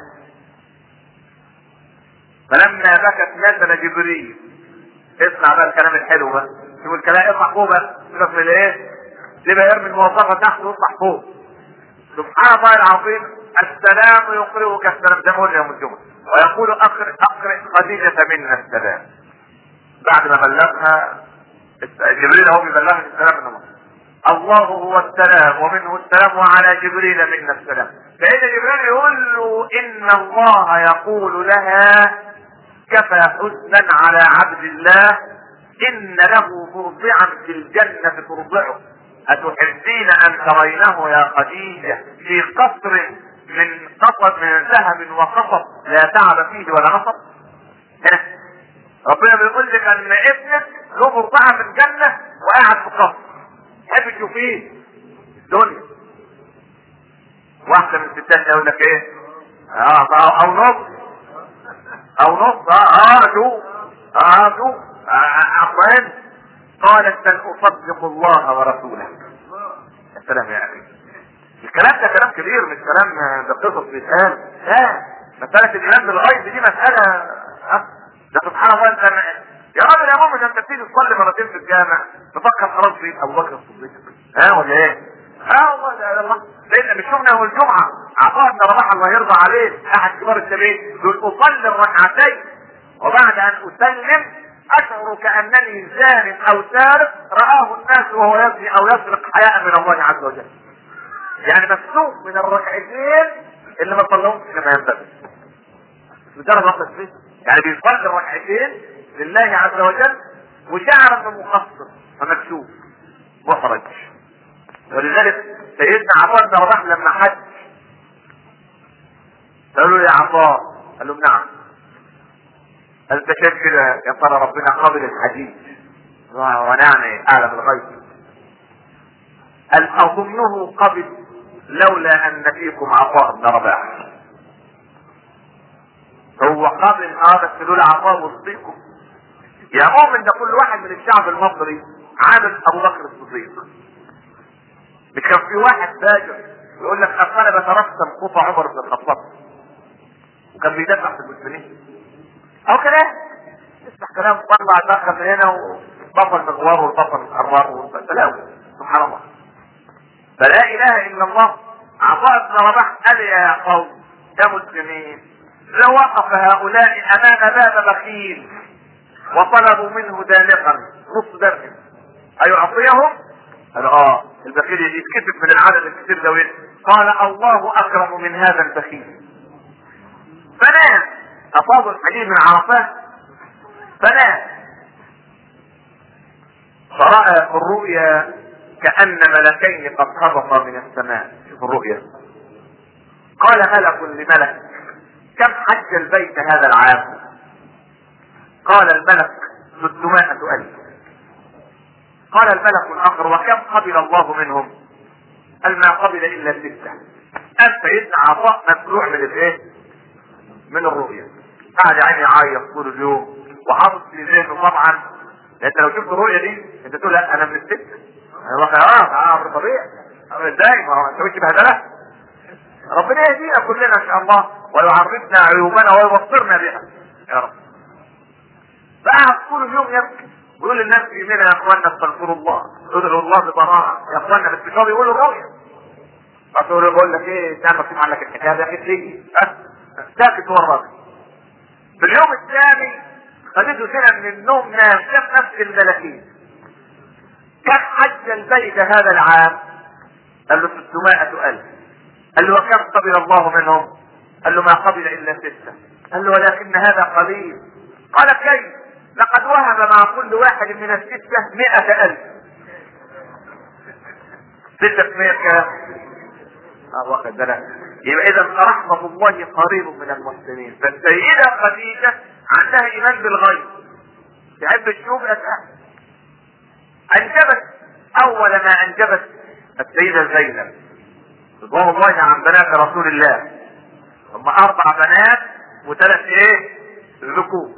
فلما بكت نزل جبريل اسمع بقى الكلام الحلو بقى شوف الكلام اطلع فوق بقى شوف من ايه تبقى يرمي الموظفه تحت ويطلع فوق سبحان الله العظيم السلام يقرئك السلام ده مولى يوم الجمعه ويقول اقرئ اقرئ خديجه منا السلام بعد ما بلغها جبريل هو بيبلغها السلام من الله الله هو السلام ومنه السلام وعلى جبريل منا السلام فإن جبريل يقول له إن الله يقول لها كفى حزنا على عبد الله إن له مرضعا في الجنة ترضعه أتحبين أن ترينه يا خديجة في قصر من قصب من ذهب وقصب لا تعب فيه ولا نصب ربنا بيقول لك ان ابنك له مرضعه في الجنه وقاعد في قصر تحب تشوفيه الدنيا واحده من الستات يقول لك ايه اه او نص او نص اه اه شوف اه شوف عفوا قالت بل اصدق الله ورسوله السلام يا اخي الكلام ده كلام كبير مش كلام ده قصص بيتقال لا مسألة الإيمان بالغيب دي مسألة أه؟ ده سبحان الله انت يا راجل يا مؤمن انت بتيجي تصلي مرتين في الجامع تفكر خلاص في ابو بكر الصديق ها ولا ايه؟ اه والله ده الله لان مش شفنا يوم الجمعه عطاء بن رباح الله يرضى عليه احد كبار التابعين يقول اصلي الركعتين وبعد ان اسلم اشعر كانني زان او سارق راه الناس وهو يزني او يسرق حياء من الله عز وجل. يعني مكسوف من الركعتين اللي ما صلوهمش كما ينبغي. مجرد واحده فيه يعني بيصلي الركعتين لله عز وجل وشعر انه مقصر فمكشوف محرج ولذلك سيدنا عطاء بن رباح لما حج قالوا له يا عطاء قال لهم نعم قال انت شايف كده يا ترى ربنا قابل الحديث ونعني اعلم الغيب قال اظنه قبل لولا ان فيكم عطاء بن رباح هو قابل اه بس دول عطاء وصديقه يا مؤمن ده كل واحد من الشعب المصري عامل ابو بكر الصديق مش كان في واحد فاجر يقول لك اصل انا بترسم خطى عمر بن الخطاب وكان بيدافع في المسلمين او كده اسمع كلام طلع دخل من هنا وبطل مغوار والبطل حرار والسلام سبحان الله فلا اله الا الله عطاء بن رباح قال يا قوم يا مسلمين لو وقف هؤلاء امام باب بخيل وطلبوا منه دالقا نص درهم ايعطيهم؟ قال اه البخيل يتكسف من العدد الكثير ده قال الله اكرم من هذا البخيل فنام افاض الحديد من عرفات فنام فراى في الرؤيا كان ملكين قد هبطا من السماء شوف الرؤيا قال ملك لملك كم حج البيت هذا العام قال الملك 600 ألف قال الملك الآخر وكم قبل الله منهم قال ما قبل الا سته قال سيدنا عطاء مفلوع من الايه؟ من الرؤيه قاعد عيني يعيط طول اليوم وحاطط في ذهنه طبعا انت لو شفت الرؤيه دي انت تقول لا انا من السته انا واقع اه اه طبيعي ازاي ما هو انت وش بهدله ربنا يهدينا كلنا ان شاء الله ويعرفنا عيوبنا ويبصرنا بها يا رب فقعد طول اليوم يبكي ويقول للناس في يميننا يا اخوانا استغفروا الله ادعوا الله ببراءة يا اخوانا بس مش هو بيقولوا الرؤيا فتقول له بقول لك ايه تعرف مكتوب عنك الحكايه دي اكيد تيجي ساكت هو الراجل في اليوم الثاني خدته سنه من النوم نام شاف نفس الملاكين كم حج البيت هذا العام؟ قال له 600000 قال له وكم قبل الله منهم؟ قال له ما قبل الا سته قال له ولكن هذا قليل قال كيف؟ لقد وهب مع كل واحد من الستة مئة ألف ستة في مئة كام؟ اه واخد بالك يبقى إذا رحمة الله قريب من المحسنين فالسيدة خديجة عندها إيمان بالغيب تحب تشوف أسأل أنجبت أول ما أنجبت السيدة زينب رضوان الله عن بنات رسول الله هم أربع بنات وثلاث إيه؟ ذكور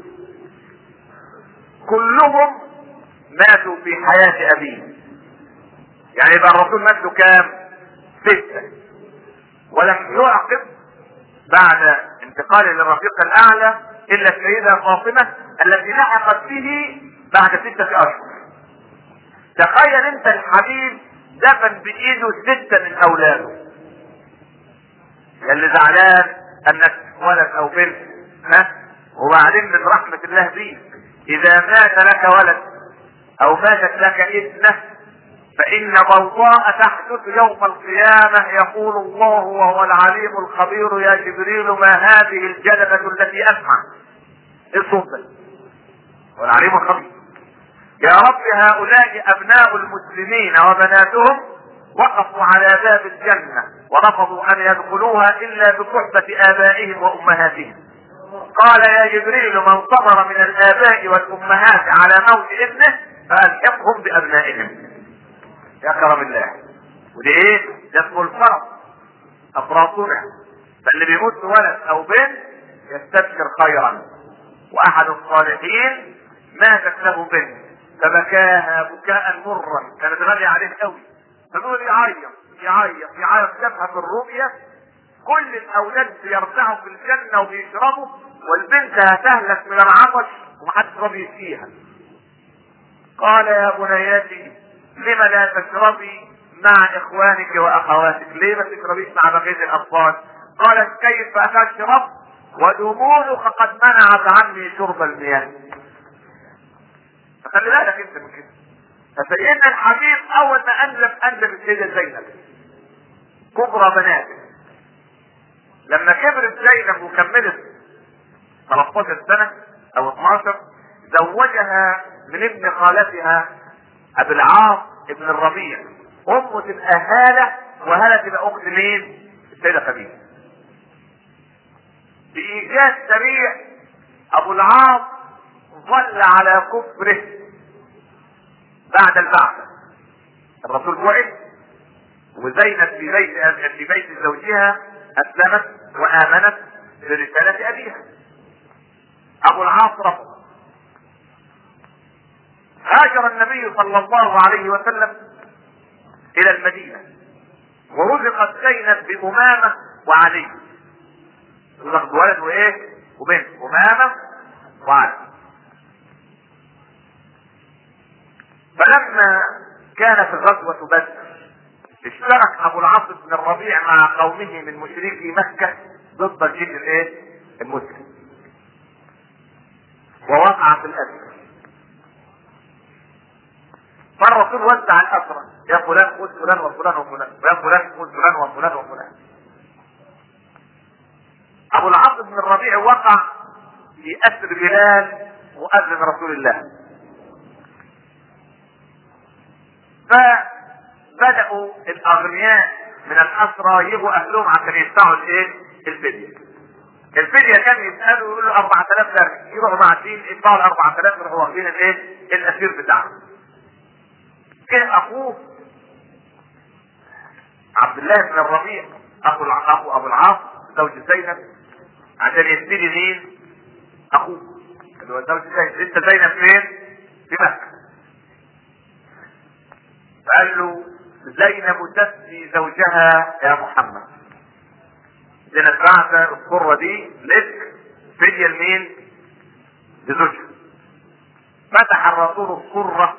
كلهم ماتوا في حياة أبيه يعني يبقى الرسول مات له كام؟ ستة ولم يعقب بعد انتقاله للرفيق الأعلى إلا السيدة فاطمة التي لحقت به بعد ستة أشهر تخيل أنت الحبيب دفن بإيده ستة من أولاده اللي زعلان أنك ولد أو بنت ها وبعدين من رحمة الله بيك إذا مات لك ولد أو ماتت لك ابنة فإن ضوضاء تحدث يوم القيامة يقول الله وهو العليم الخبير يا جبريل ما هذه الجلبة التي أسمع إيه الصوت ده؟ والعليم الخبير يا رب هؤلاء أبناء المسلمين وبناتهم وقفوا على باب الجنة ورفضوا أن يدخلوها إلا بصحبة آبائهم وأمهاتهم قال يا جبريل من صبر من الآباء والأمهات على موت ابنه فألحقهم بأبنائهم يا كرم الله ودي ايه؟ ده اسمه الفرض أفراطنا فاللي بيموت ولد أو بنت يستبشر خيرا وأحد الصالحين ماتت له بنت فبكاها بكاء مرا كانت غالية عليه قوي فقول يعيط يعيط يعيط جابها في الرؤية كل الاولاد بيرتعوا في الجنة وبيشربوا والبنت هتهلك من العطش ومحدش راضي يسقيها قال يا بنياتي لم لا تشربي مع اخوانك واخواتك ليه ما تشربيش مع بقية الاطفال قالت كيف اشرب ودموعك قد منعت عني شرب المياه فخلي بالك انت من كده فسيدنا الحبيب اول ما انجب انجب السيده زينب كبرى بناته لما كبرت زينب وكملت 13 سنه او 12 زوجها من ابن خالتها ابي العاص ابن الربيع امه تبقى هاله وهاله تبقى اخت مين؟ السيده خديجه بايجاز سريع ابو العاص ظل على كفره بعد البعثة الرسول بعث وزينب في بيت في بيت زوجها اسلمت وامنت برسالة ابيها ابو العاص رفض هاجر النبي صلى الله عليه وسلم الى المدينة ورزقت زينب بأمامة وعلي رزقت ولد وايه وبنت أمامة وعلي فلما كانت الغزوة بدر اشترك ابو العاص بن الربيع مع قومه من مشركي مكة ضد الجيش الايه المسلم ووقع في الاسر فالرسول وزع الاسرى يا فلان خذ فلان وفلان وفلان ويا فلان خذ فلان وفلان وفلان ابو العاص بن الربيع وقع في اسر بلال مؤذن رسول الله فبدأوا الأغنياء من الأسرى يجوا أهلهم عشان يدفعوا الإيه؟ الفدية. الفدية كان يسألوا يقولوا له 4000 درهم، يروحوا معدين يدفعوا ال 4000 يروحوا واخدين الإيه؟ الأسير بتاعهم. كان أخوه عبد الله بن الربيع اخو اخو ابو العاص زوج زينب عشان يبتدي مين؟ اخوه اللي هو زوج زينب لسه زينب فين؟ في مكه فقال له زينب تسقي زوجها يا محمد زينب بعت الصرة دي لك فدية لمين؟ لزوجها فتح الرسول الصرة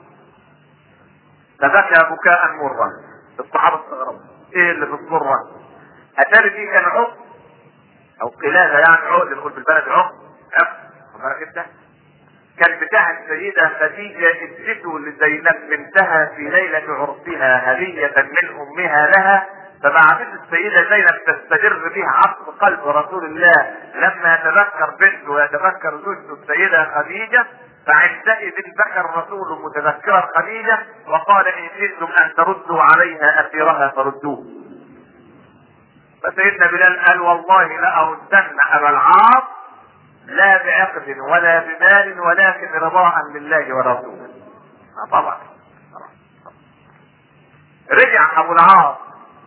فبكى بكاء مرا الصحابة استغربوا ايه اللي في الصرة؟ اتاري دي كان عقد او قلادة يعني عقد نقول في البلد عقد عقد انت كان بتاع السيدة خديجة ادته لزينب بنتها في ليلة عرسها هدية من امها لها فبعثت السيدة زينب تستجر بها عصر قلب رسول الله لما يتذكر بنته ويتذكر زوجته السيدة خديجة فعندئذ بكى الرسول متذكرا خديجة وقال إن شئتم أن تردوا عليها أسيرها فردوه فسيدنا بلال قال والله لأردن أبا العاص لا بعقد ولا بمال ولكن رضاء لله ورسوله طبعا رجع أبو العاص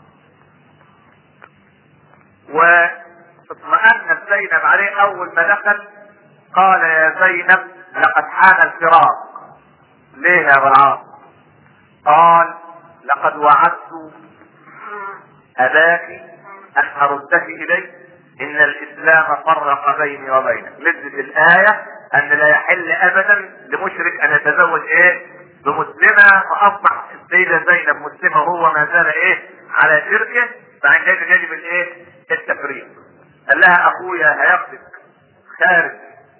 واطمأنت زينب عليه أول ما دخل قال يا زينب لقد حان الفراق ليه يا ابو العاص قال لقد وعدت اباك ان اردك الي ان الاسلام فرق بيني وبينك نزلت الايه ان لا يحل ابدا لمشرك ان يتزوج ايه بمسلمه فاصبح السيده زينب مسلمه وهو ما زال ايه على شركه فعندئذ يجب الايه التفريق قال لها اخويا هياخدك خارج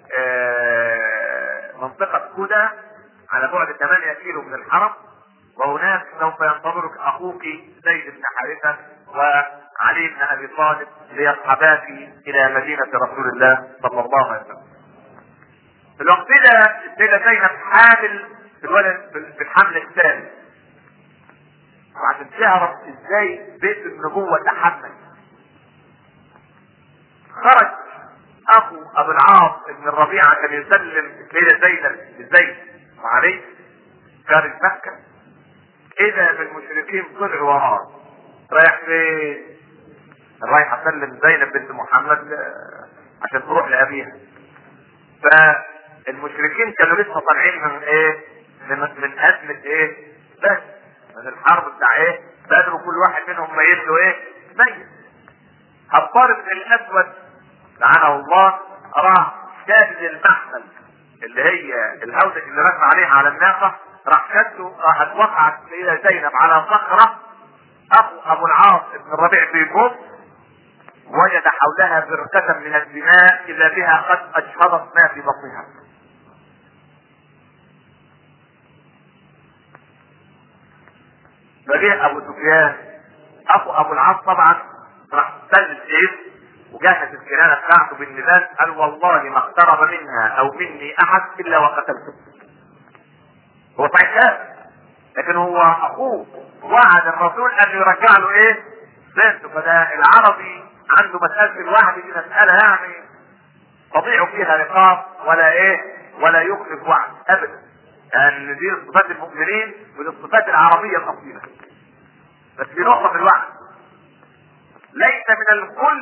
آه منطقة كودا على بعد 8 كيلو من الحرم وهناك سوف ينتظرك اخوك زيد بن حارثة وعلي بن ابي طالب ليصحباك الى مدينة رسول الله صلى الله عليه وسلم. في الوقت ده السيدة زينب حامل في الولد في الحمل الثاني. وعشان تعرف ازاي بيت النبوة تحمل. خرج اخو ابو العاص بن الربيع عشان يسلم السيده زينب لزيد وعلي خارج مكه اذا بالمشركين طلعوا وراه رايح فين؟ رايح اسلم زينب بنت محمد عشان تروح لابيها فالمشركين كانوا لسه طالعين من ايه؟ من, من ازمه ايه؟ بس من الحرب بتاع ايه؟ بدر وكل واحد منهم ميت له ايه؟ ميت عبار بن الاسود لعنه الله راح شادد المحمل اللي هي الهودج اللي ركب عليها على الناقة راح شده راحت وقعت السيدة زينب على صخرة أخو أبو العاص بن الربيع في جوف وجد حولها بركة من الدماء إذا بها قد أجهضت ما في بطنها فجاء أبو سفيان أخو أبو العاص طبعا راح سل السيف وجهز الكنانة بتاعته بالنبات قال والله ما اقترب منها او مني احد الا وقتلته هو صحيح كافر لكن هو اخوه وعد الرسول ان يرجع له ايه بنته فده العربي عنده مسألة الوعد دي مسألة يعني تضيع فيها رقاب ولا ايه ولا يخلف وعد ابدا لان يعني دي صفات المؤمنين ودي الصفات العربية الاصيلة بس في نقطة في الوعد ليس من الكل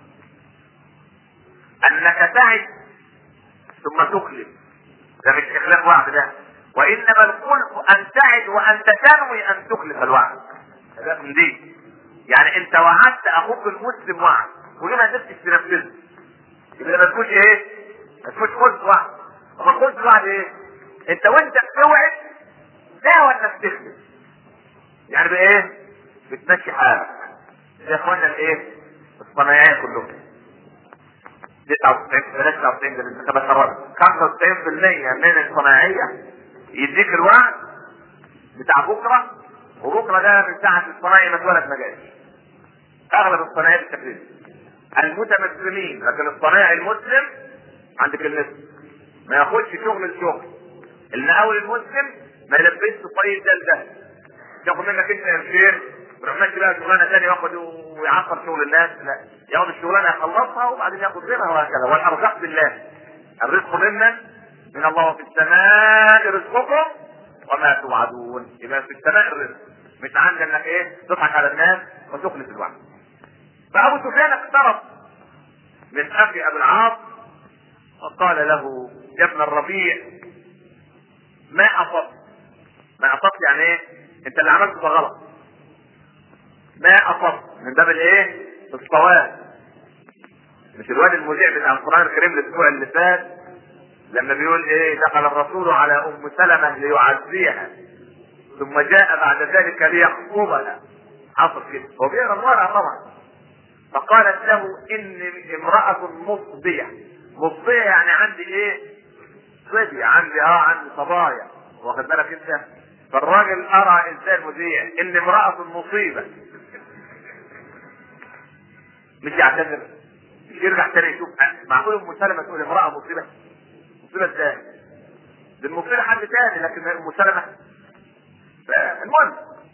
انك تعد ثم تخلف ده مش اخلاف وعد ده وانما الخلف ان تعد وانت تنوي ان تخلف الوعد ده من دي يعني انت وعدت اخوك المسلم وعد ولما قدرتش تنفذه يبقى ما تكونش ايه ما تكونش خلف وعد وما خلف وعد ايه انت وانت بتوعد ناوي انك تخلف يعني بايه بتمشي حالك يا اخوانا الايه الصنايعيه كلهم 99 من الصناعية يديك الوعد بتاع بكرة وبكرة ده من ساعة الصناعي ما اتولد ما جاش اغلب الصناعية بالتكليف المتمسلمين لكن الصناعي المسلم عندك النسب ما ياخدش شغل الشغل المقاول المسلم ما يلبسش طريق ده لده ياخد منك انت قرشين ويروح ماشي بقى شغلانه ثانيه ياخد ويعطل شغل الناس لا ياخد الشغلانه يخلصها وبعدين ياخد غيرها وهكذا والارزاق بالله الرزق ممن من الله وفي السماء رزقكم وما توعدون يبقى في السماء الرزق مش عندي انك ايه تضحك على الناس وتخلف الوعد فابو سفيان اقترب من اخي ابي العاص وقال له يا ابن الربيع ما اصبت ما اصبت يعني ايه انت اللي عملته ده غلط ما اصبت من باب الايه الصواب مش الواد المذيع بتاع القران الكريم الاسبوع اللي فات لما بيقول ايه دخل الرسول على ام سلمه ليعزيها ثم جاء بعد ذلك ليخطبها حصل كده هو بيقرا المرأة طبعا فقالت له اني امرأة مصبية مصبية يعني عندي ايه صبية عندي اه عندي صبايا واخد بالك انت فالراجل ارى انسان مذيع ان امرأة مصيبة مش يعتذر مش يرجع تاني يشوف معقول ام سلمة تقول امرأة مصيبة مصيبة ازاي؟ دي المصيبة حد تاني لكن ام سلمة المهم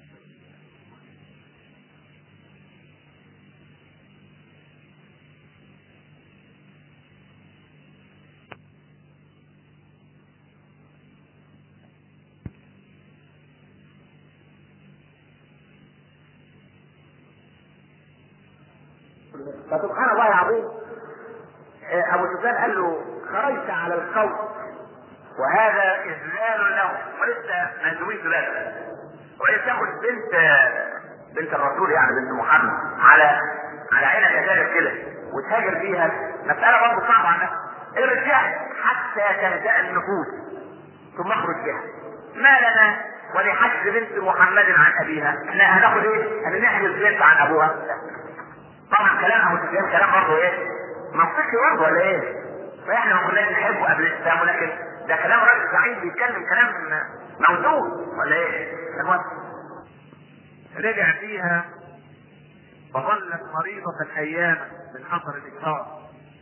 فسبحان الله العظيم ابو سفيان قال له خرجت على القوم وهذا اذلال له ولسه ما نزويش بالك وإذا تاخد بنت بنت الرسول يعني بنت محمد على على عينك كذلك كده وتهاجر فيها مسألة برضه صعبة على نفسك ارجع حتى تهدأ النفوس ثم اخرج بها ما لنا ولحجز بنت محمد عن ابيها احنا هناخد ايه؟ هنحجز بنت عن ابوها طبعا كلام ابو سفيان كلام برضه ايه؟ منطقي برضه ولا ايه؟ فاحنا ما كناش نحبه قبل الاسلام ولكن ده كلام راجل زعيم بيتكلم كلام موزون ولا ايه؟ المهم رجع فيها فظلت مريضة أياما من أثر الإكراه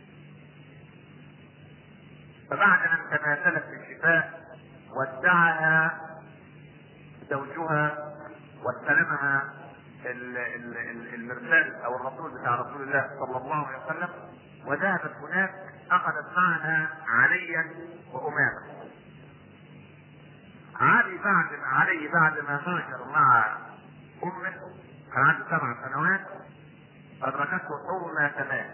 فبعد أن تنازلت بالشفاء ودعها زوجها واستلمها ال- ال- ال- المرسال او الرسول بتاع رسول الله صلى الله عليه وسلم وذهبت هناك اخذت معها عليا وامامه علي بعد علي بعد ما هاجر مع امه كان عنده سبع سنوات ادركته حرمه تمام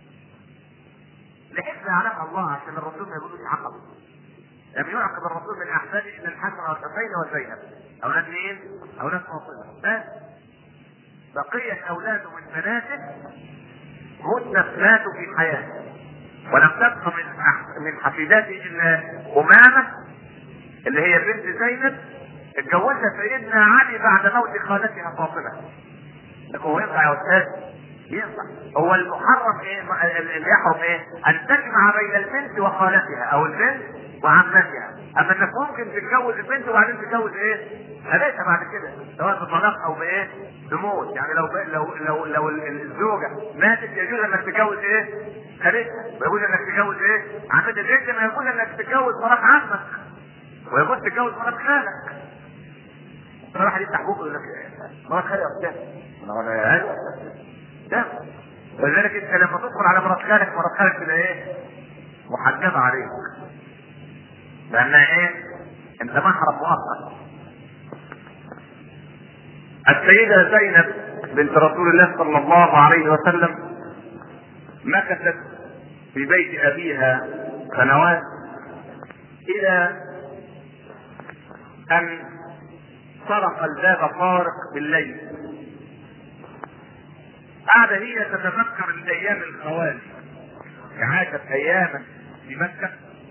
لحفظ علم الله عشان الرسول ما يقولوش عقب لم يعقب الرسول من احفاده الا الحسن والحسين وزينب اولاد مين؟ اولاد فاطمه بس بقية أولاده من بناته مدة ماتوا في حياته ولم تبقى من أح- من حفيداته إلا أمامة اللي هي بنت زينب اتجوزها سيدنا علي بعد موت خالتها فاطمة لكن هو ينفع يا أستاذ؟ ينفع هو المحرم ايه اللي يحرم ايه؟ أن تجمع بين البنت وخالتها أو البنت وعمتها أما إنك ممكن تتجوز البنت وبعدين تتجوز ايه؟ خالتها بعد كده سواء بطلاق أو بإيه؟ بموت يعني لو لو لو لو الزوجة ماتت يجوز إنك تتجوز ايه؟ خالتها ويجوز إنك تتجوز ايه؟ عمتها البنت ما يجوز إنك تتجوز مرات عمك ويجوز تتجوز مرات خالك صراحة دي تحقوق يقول لك مرات خالي يا أستاذ أنا ولا أيوه ده ولذلك انت لما تدخل على مرات خالك مرات خالك تبقى ايه؟ محجبة عليك لانها ايه؟ انت محرم مؤقت السيدة زينب بنت رسول الله صلى الله عليه وسلم مكثت في بيت ابيها سنوات الى ان طرق الباب طارق بالليل قاعدة هي تتذكر الايام الخوالي عاشت اياما في مكة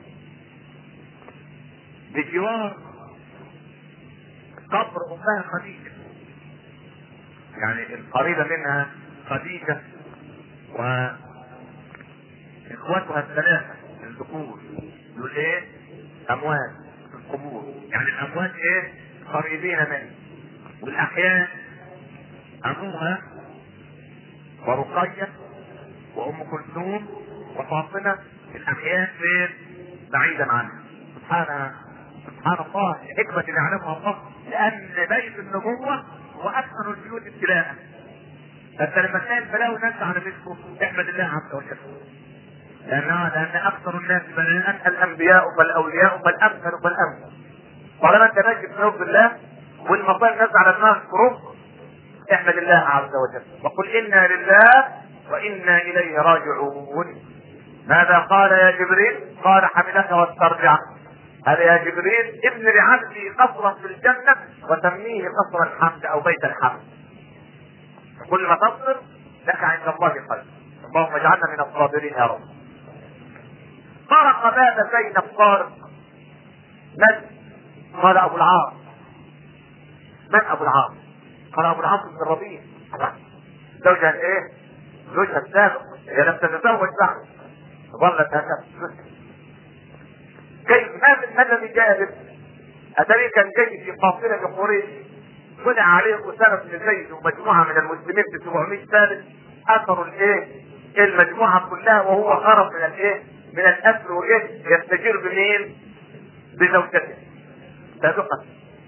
بجوار قبر امها خديجة يعني القريبة منها خديجة واخواتها الثلاثة الذكور دول ايه؟ اموات في القبور يعني الاموات ايه؟ قريبين منه والاحياء ابوها ورقية وأم كلثوم وفاطمة الأحياء فين؟ بعيدا عنها سبحان سبحان الله حكمة اللي يعلمها الله لأن بيت النبوة هو أكثر البيوت ابتلاء فأنت لما تلاقي البلاوي نازلة على بيتكم احمد الله عز وجل لأن لأن أكثر الناس بلاء الأنبياء فالأولياء فالأمثل فالأمثل طالما أنت ماشي بنور الله والمصائب نازله على دماغك كروب احمد الله عز وجل وقل انا لله وانا اليه راجعون ماذا قال يا جبريل؟ قال حملك واسترجع هذا يا جبريل ابن لعبدي قصرا في الجنة وسميه قصر الحمد أو بيت الحمد كل ما تصبر لك عند الله قلب اللهم اجعلنا من الصابرين يا رب طرق باب زينب طارق من؟ قال أبو العاص من أبو العاص؟ قال أبو العاص بن الربيع زوجها الايه؟ زوجها السابق هي لم تتزوج بعد ظلت هكذا كيف ما ما الذي جاء به؟ أتري كان جاي في قافلة لقريش منع عليه أسامة بن زيد ومجموعة من المسلمين ب 700 ثالث أثروا الإيه؟ المجموعة كلها وهو هرب من الإيه؟ من الأسر وإيه؟ يستجير بمين؟ بزوجته سابقا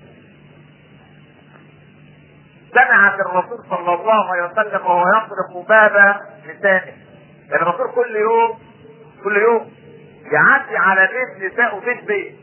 سمعت الرسول صلى الله عليه وسلم وهو يطرق باب نسائه يعني الرسول كل يوم كل يوم يعدي على بيت نساء بيت بيت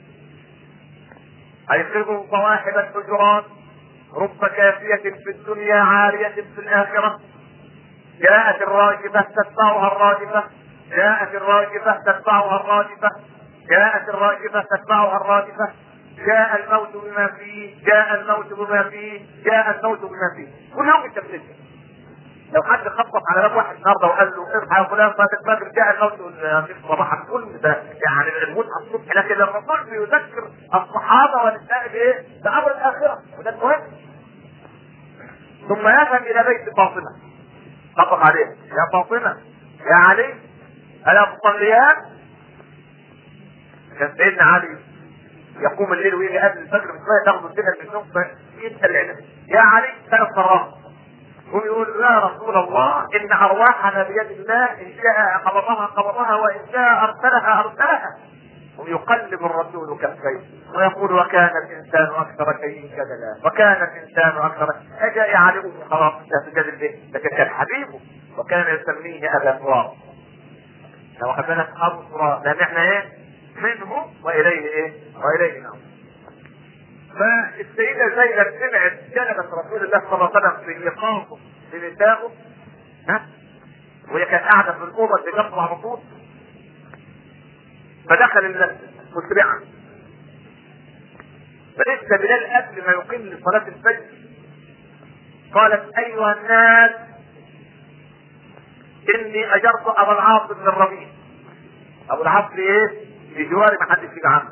أيقظوا صواحب الحجرات رب كافية في الدنيا عارية في الآخرة جاءت الراجفة تتبعها الراجفة جاءت الراجفة تتبعها الراجفة جاءت الراجفة تتبعها الراجفة جاء الموت بما فيه جاء الموت بما فيه جاء الموت بما فيه كل يوم التفسير لو حد خبط على باب واحد النهارده وقال له اصحى يا فلان فاتك بدر جاء الموت في صباحا كل ده يعني الموت على الصبح لكن الرسول بيذكر الصحابه والنساء بايه؟ بامر الاخره وده المهم ثم يذهب الى بيت فاطمه طبق عليه يا فاطمه يا علي الا تصليان؟ كان سيدنا علي يقوم الليل ويجي قبل الفجر بشويه تاخذ الدنيا من النوم فيسال يا علي ثلاث مرات ويقول يا رسول الله ان ارواحنا بيد الله ان شاء قبضها قبضها وان شاء ارسلها ارسلها ويقلب الرسول كفيه ويقول وكان الانسان اكثر شيء كذا وكان الانسان اكثر اجا يعلمه خلاص سجد البيت لكن كان حبيبه وكان يسميه ابا تراب لو خدنا ابو تراب لان احنا ايه منه واليه ايه واليه نعم فالسيدة زينب سمعت جلبت رسول الله صلى الله عليه وسلم في إيقافه لنسائه ها وهي كانت قاعدة في الأوضة اللي جنبه على طول فدخل المسجد مسرعا فلسه بلال قبل ما يقيم لصلاة الفجر قالت أيها الناس إني أجرت أبا العاص بن الربيع أبو العاص إيه؟ في جواري ما حدش يجي عنه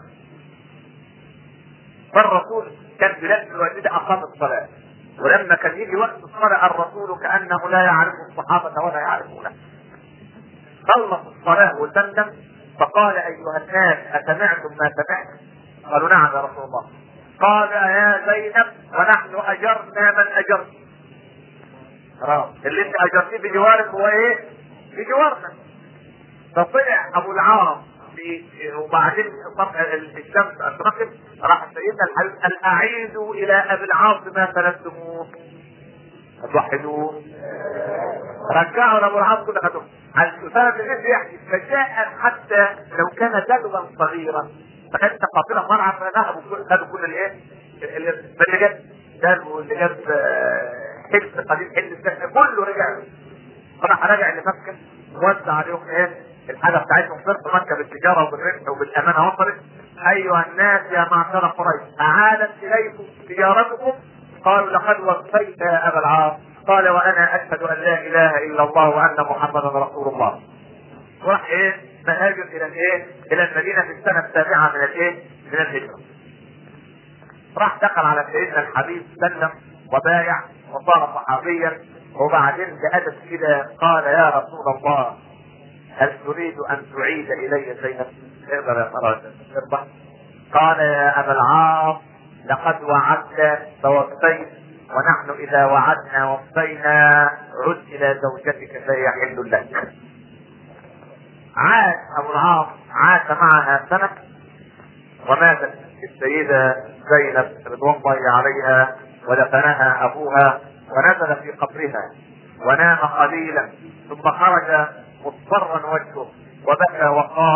فالرسول كان بلاد الوقت ده اقام الصلاه ولما كان يجي وقت الصلاه الرسول كانه لا يعرف الصحابه ولا يعرفونه خلص الصلاه وسلم فقال ايها الناس اسمعتم ما سمعت؟ قالوا نعم يا رسول الله قال يا زينب ونحن اجرنا من اجرت خلاص اللي انت اجرتيه بجوارك هو ايه؟ بجوارنا فطلع ابو العاص وبعدين الشمس اشرقت راح سيدنا الحبيب قال اعيدوا الى ابي العاص ما سلبتموه هتوحدوه رجعوا لابو العاص كل خدوه الاسامه بن زيد يحكي فجاء حتى لو كان دلوا صغيرا فكانت قافله مرعى فذهبوا خدوا كل الايه اللي جاب دلو اللي جاب حلف قليل حلف كله رجع راح رجع لمكه ووزع عليهم ايه الحاجه بتاعتهم صرت مكه بالتجاره وبالربح وبالامانه وصلت ايها الناس يا معشر قريش اعادت اليكم تجارتكم قالوا لقد وفيت يا ابا العاص قال وانا اشهد ان لا اله الا الله وان محمدا رسول الله وراح ايه مهاجر الى الايه الى المدينه في السنه السابعه من الايه من الهجره راح دخل على سيدنا الحبيب سلم وبايع وصار صحابيا وبعدين بأدب كده قال يا رسول الله هل تريد ان تعيد الي زينب؟ اقدر يا فراج اربح قال يا ابا العاص لقد وعدت فوفيت ونحن اذا وعدنا وفينا عد الى زوجتك فيحل لك. عاد ابو العاص عاش معها سنه وماتت السيده زينب رضوان الله عليها ودفنها ابوها ونزل في قبرها ونام قليلا ثم خرج مصفرا وجهه وبكى وقال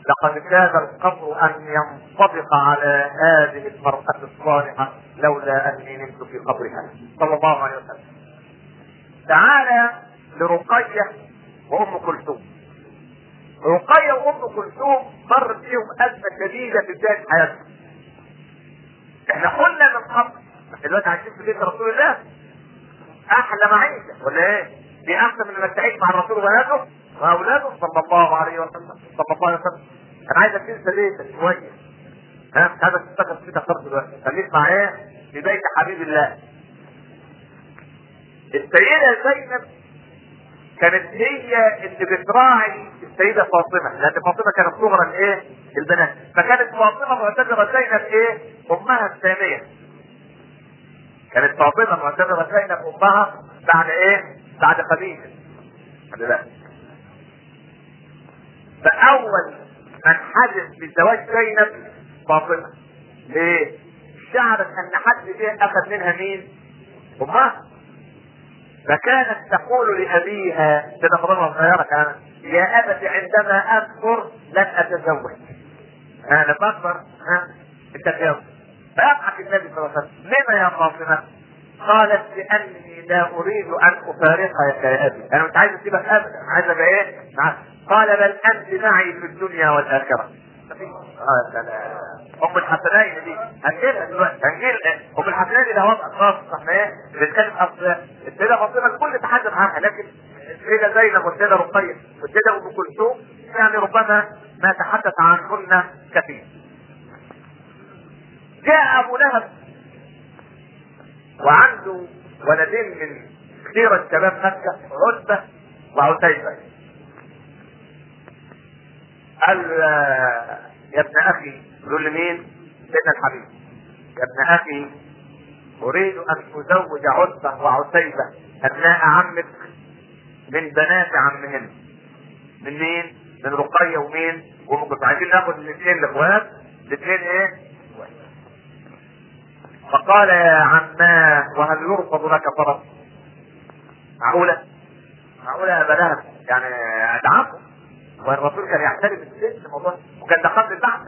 لقد كاد القبر ان ينطبق على هذه المرأة الصالحة لولا اني نمت في قبرها صلى الله عليه وسلم تعالى لرقية وام كلثوم رقية وام كلثوم مرت فيهم ازمة شديدة في بداية حياتهم احنا قلنا من قبل دلوقتي عايشين في بيت رسول الله احلى معيشة ولا ايه؟ دي احسن من انك تعيش مع الرسول وبناته واولاده صلى الله عليه وسلم صلى الله عليه وسلم انا عايزك تنسى بيتك شويه ها مش عايزك تفتكر في بيتك خالص دلوقتي خليك مع ايه؟ في بيت حبيب الله السيدة زينب كانت هي اللي بتراعي السيدة فاطمة لأن فاطمة كانت صغرى الايه؟ البنات فكانت فاطمة معتبرة زينب ايه؟ أمها الثانية كانت فاطمة معتبرة زينب أمها بعد ايه؟ بعد خديجة خلي بالك فاول من حدث بزواج زينب فاطمه ليه؟ شعرت ان حد جه اخذ منها مين؟ امها فكانت تقول لابيها كده فاطمه صغيره كانت يا ابت عندما اكبر لن اتزوج انا لما اكبر ها اتزوج فيضحك النبي صلى الله عليه وسلم لما يا فاطمه؟ قالت لاني لا اريد ان افارقك يا ابي انا مش عايز اسيبك ابدا عايز ابقى ايه؟ معاك قال بل انت معي في الدنيا والاخره اه سلام ام الحسنين دي هنجيلها دلوقتي هنجيل ام الحسنين دي لها وضع خاص احنا ايه بنتكلم اصل السيده فاطمه الكل تحدث عنها لكن السيده زينب والسيده رقيه والسيده ام كلثوم يعني ربما ما تحدث عنهن كثير جاء ابو لهب وعنده ولدين من خيرة شباب مكة عتبة وعتيبة قال يا ابن اخي يقول لمين؟ سيدنا الحبيب يا ابن اخي اريد ان ازوج عتبة وعتيبة ابناء عمك من بنات عمهن من مين؟ من رقية ومين؟ وام كلثوم عايزين ناخد الاثنين الاخوات الاثنين ايه؟ فقال يا عماه وهل يرفض لك طرف؟ معقولة؟ معقولة يا بنات يعني ادعمكم والرسول كان يحترم السن الموضوع وكان ده قبل البعث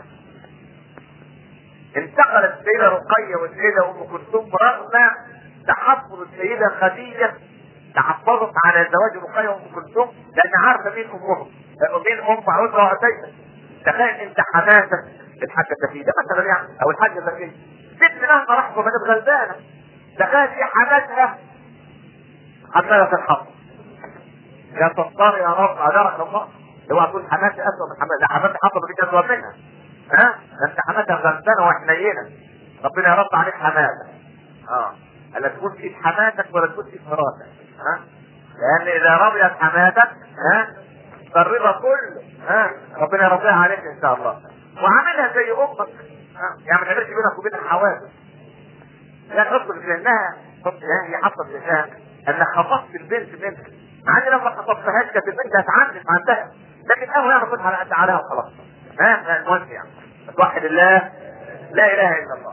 انتقلت السيدة رقية والسيدة أم كلثوم رغم تحفظ السيدة خديجة تحفظت على زواج رقية وأم كلثوم لأن عارفة مين أمهم مين أم عروسة وعتيبة تخيل أنت حماتك الحاجة سفيدة مثلا يعني أو الحاجة سفيدة ست مهما راحت وكانت غلبانة تخيل في حماتها حمالة الحظ يا ستار يا رب أدرك الله اوعى تقول حماتي اسوء من حماتي لا حماتي حصل فيك اسوء منها ها ده انت حماتها غلبانه وحنينه ربنا يرد عليك حماتك اه الا تكون في حماتك ولا تكون في مراتك ها لان اذا رضيت حماتك ها فالرضا كله ها ربنا يرضيها عليك ان شاء الله وعاملها زي امك ها يعني ما تعملش بينك وبين الحوادث لا تحط في ذهنها هي حاطه في ذهنها انك خطفت البنت منك مع ان لو ما خطفتهاش كانت البنت هتعنف عندها لكن اهو يعني خدها على قد عليها وخلاص ها المهم يعني توحد الله لا اله الا الله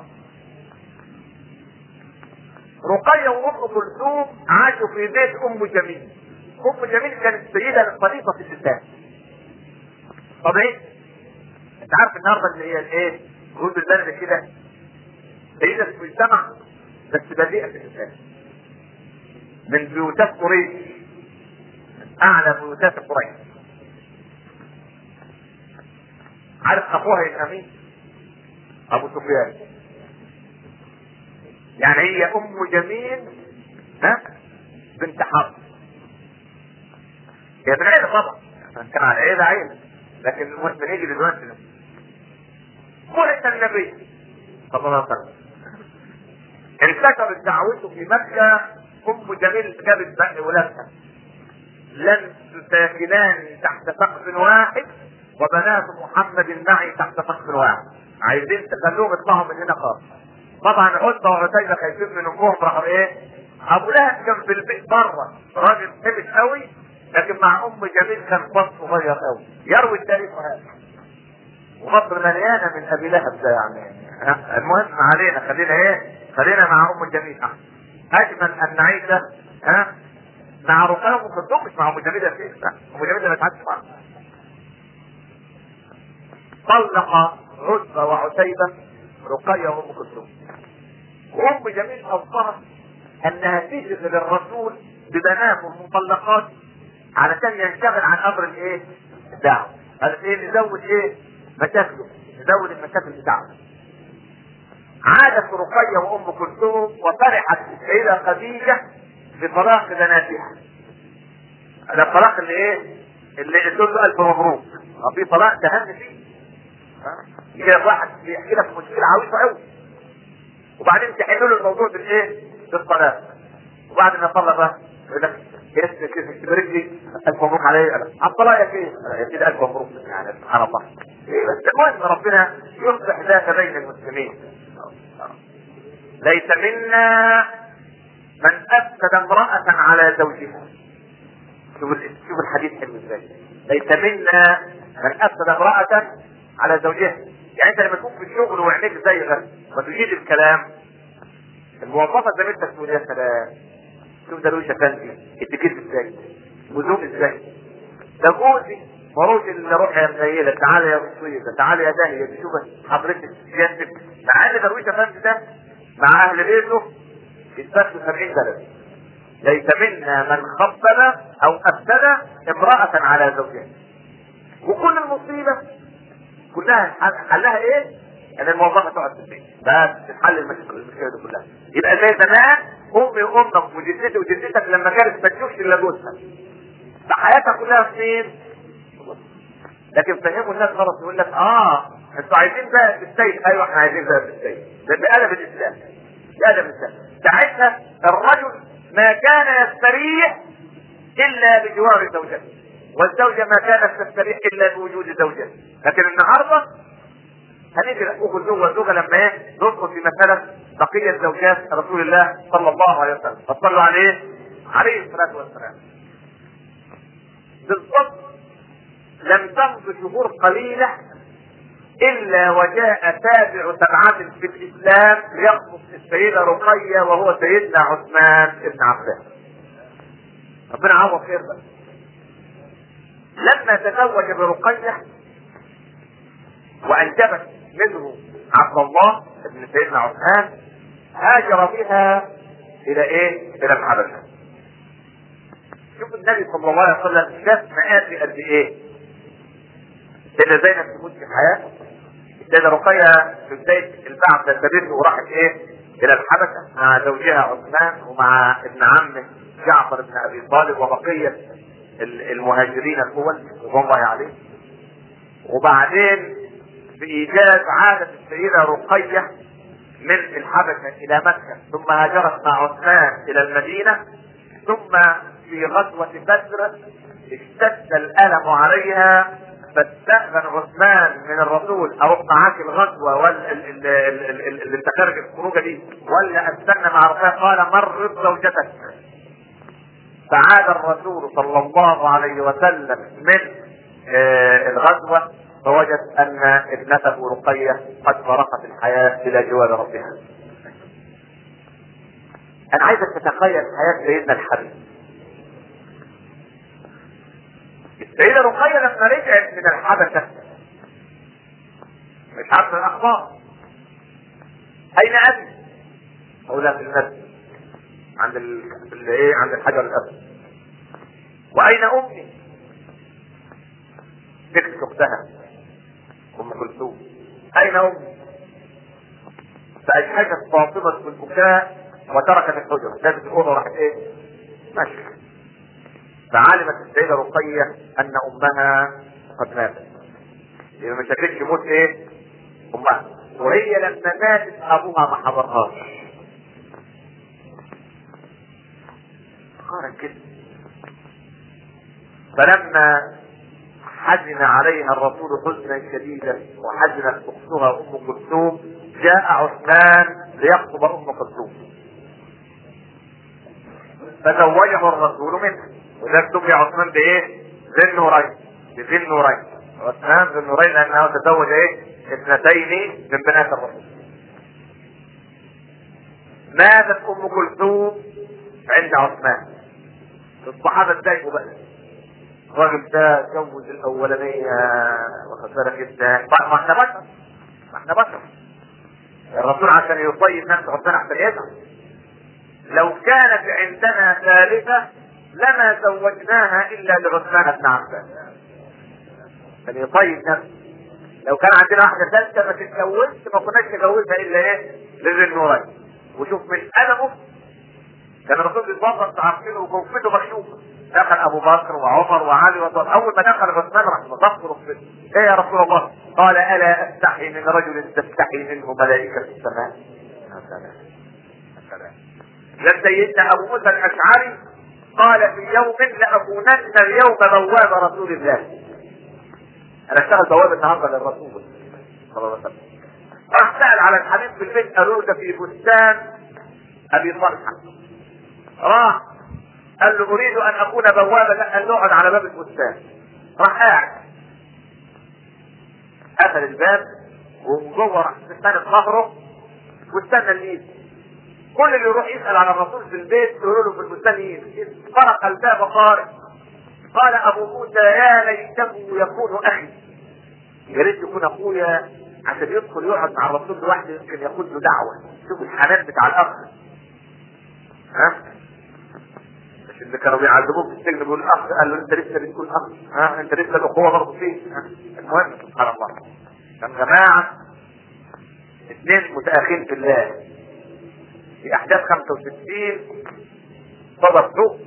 رقية وام كلثوم عاشوا في بيت ام جميل ام جميل كانت سيدة لطريقة في الستات طبيعي انت عارف النهارده اللي هي الايه جهود البلد كده سيدة في المجتمع بس بذيئة في الستات من بيوتات قريش من اعلى بيوتات قريش عارف اخوها يبقى مين؟ ابو سفيان يعني هي ام جميل ها بنت حرب هي من عيله طبعا كان على عيله عيله لكن المهم نيجي دلوقتي بعث النبي صلى الله عليه وسلم انتشرت دعوته في مكه ام جميل جابت بقى ولادها لن تساكنان تحت سقف واحد وبنات محمد معي تحت سقف واحد عايزين تخلوهم يطلعوا من هنا خالص طبعا عتبه وعتيبه خايفين من امهم راحوا ايه ابو لهب كان في البيت بره راجل ثابت قوي لكن مع ام جميل كان فص صغير قوي يروي التاريخ هذا ومصر مليانه من ابي لهب ده يعني ها؟ المهم ما علينا خلينا ايه خلينا مع ام جميل احسن اجمل ان نعيش ها مع رقيه ام كلثوم مش مع ام جميل يا شيخ لا ام جميل ما تعدش معاها طلق عتبة وعتيبة رقية وأم كلثوم وأم جميل أوصاها أنها تشغل الرسول ببناته المطلقات علشان ينشغل عن أمر الإيه؟ الدعوة. قالت إيه نزود إيه؟ مشاكله، نزود المشاكل بتاعته. عادت رقية وأم كلثوم وفرحت السيدة خديجة بطلاق بناتها. هذا الطلاق اللي إيه؟ اللي تقول له ألف مبروك. أو في طلاق تهم فيه. يجي لك واحد بيحكي لك مشكلة عويصة قوي. وبعدين تحل له الموضوع بالايه؟ بالطلاق. وبعد ما يطلق بقى يقول لك كيف كيف تبارك لي الف مبروك علي انا على الطلاق يا سيدي يا سيدي الف مبروك يعني سبحان الله بس المهم ربنا يصلح ذات بين المسلمين ليس منا من افسد امرأة على زوجها شوف شوف الحديث حلو ازاي ليس منا من افسد امرأة على زوجها يعني انت لما تكون في الشغل وعينيك زيغه وتجيد الكلام الموظفه زميلتك تقول يا سلام شوف ده لوش افندي اتكيت ازاي وذوق ازاي ده جوزي مروج اللي روح يا منيله تعالى يا مصيبه تعالى يا داهيه شوف حضرتك سيادتك تعالى درويش افندي ده مع اهل بيته يتبثوا 70 بلد ليس منا من خبل او افسد امراه على زوجها وكل المصيبه كلها حلها ايه؟ ان الموظفه تقعد في البيت بس تتحل المشكله المشكله دي كلها يبقى زي زمان امي وامك وجدتي وجدتك لما كانت ما تشوفش الا جوزها فحياتها كلها في مين؟ لكن فهموا الناس غلط يقول لك اه انتوا عايزين بقى في السيد ايوه احنا عايزين بقى في السيد ده بأدب الاسلام بأدب الاسلام ساعتها الرجل ما كان يستريح الا بجوار زوجته والزوجه ما كانت تستريح الا بوجود زوجها لكن النهارده هنيجي الاخوه الزوجه والزوجه لما ايه ندخل في مساله بقيه زوجات رسول الله صلى الله عليه وسلم فصلوا عليه عليه الصلاه والسلام بالضبط لم تمض شهور قليله الا وجاء تابع تبعات في الاسلام يخطب السيده رقيه وهو سيدنا عثمان بن عفان ربنا عوض خير بقى لما تزوج برقية وأنجبت منه عبد الله ابن سيدنا عثمان هاجر بها إلى إيه؟ إلى الحبشة. شوف النبي صلى الله عليه وسلم شاف مآسي قد إيه؟ السيدة زينب تموت في حياته السيدة رقية في بداية البعث سابته وراحت إيه؟ إلى الحبشة مع زوجها عثمان ومع ابن عمه جعفر بن أبي طالب وبقية المهاجرين الاول رضوان الله عليه وبعدين بايجاز عادت السيده رقيه من الحبشه الى مكه ثم هاجرت مع عثمان الى المدينه ثم في غزوه بدر اشتد الالم عليها فاستأذن عثمان من الرسول اروح معاك الغزوه ولا اللي انت خارج الخروجه دي ولا استنى مع رفاه قال مرض زوجتك فعاد الرسول صلى الله عليه وسلم من آه الغزوة فوجد أن ابنته رقية قد فرقت الحياة إلى جوار ربها. أنا عايزك تتخيل حياة سيدنا الحبيب. السيدة رقية لما رجعت من الحبشة مش عارفة الأخبار. أين أبي؟ أولى في المسجد. عند ال... ايه عند الحجر الاسود واين امي تكتب اختها ام كلثوم اين امي فاجهزت فاطمه بالبكاء وتركت الحجره سابت الاوضه وراحت ايه ماشي فعلمت السيده رقيه ان امها قد ماتت يبقى ما شافتش موت ايه امها وهي لما ماتت ابوها ما حضرهاش قارن كده فلما حزن عليها الرسول حزنا شديدا وحزنت اختها ام كلثوم جاء عثمان ليخطب ام كلثوم فزوجه الرسول منها وذلك سمي عثمان بايه؟ ذي النورين بذي النورين عثمان ذي النورين لانه تزوج ايه؟ اثنتين من بنات الرسول ماتت ام كلثوم عند عثمان الصحابه اتضايقوا بقى الراجل ده اتجوز الاولانيه واخد بالك انت ما احنا بشر ما احنا بشر الرسول عشان يطيب نفسه ربنا احسن يزعل لو كانت عندنا ثالثه لما زوجناها الا لعثمان بن عفان عشان يطيب نفسه لو كان عندنا واحده ثالثه ما تتجوزش ما كناش نجوزها الا ايه؟ لذي النورين وشوف من ادبه كان الرسول بيتوضا عارفينه وجوفته مكشوفه دخل ابو بكر وعمر وعلي وطول. اول ما دخل عثمان راح مضخ ركبته ايه يا رسول الله؟ قال الا استحي من رجل تستحي منه ملائكه السماء يا سلام يا سلام لم سيدنا ابو موسى الاشعري قال في يوم لاكونن اليوم بواب رسول الله انا اشتغل بواب النهارده للرسول صلى الله عليه وسلم راح سال على الحبيب في البيت قالوا له ده في بستان ابي طلحه راح قال له اريد ان اكون بوابا قال نقعد على باب البستان راح قاعد قفل الباب ومن جوه راح استنى ظهره واستنى الليل كل اللي يروح يسال على الرسول في البيت يقولوا له في البستان يجي طرق الباب قارئ قال ابو موسى يا ليته يكون اخي يا ريت يكون اخويا عشان يدخل يقعد مع الرسول لوحده يمكن ياخد له دعوه شوف الحنان بتاع الاخ ها مش اللي كانوا بيعذبوه في السجن بيقول اخ قال له انت لسه بتكون اخ ها انت لسه الاخوه برضه فيه ها؟ المهم سبحان الله كان جماعه اثنين متاخين في الله في احداث 65 صدر سوء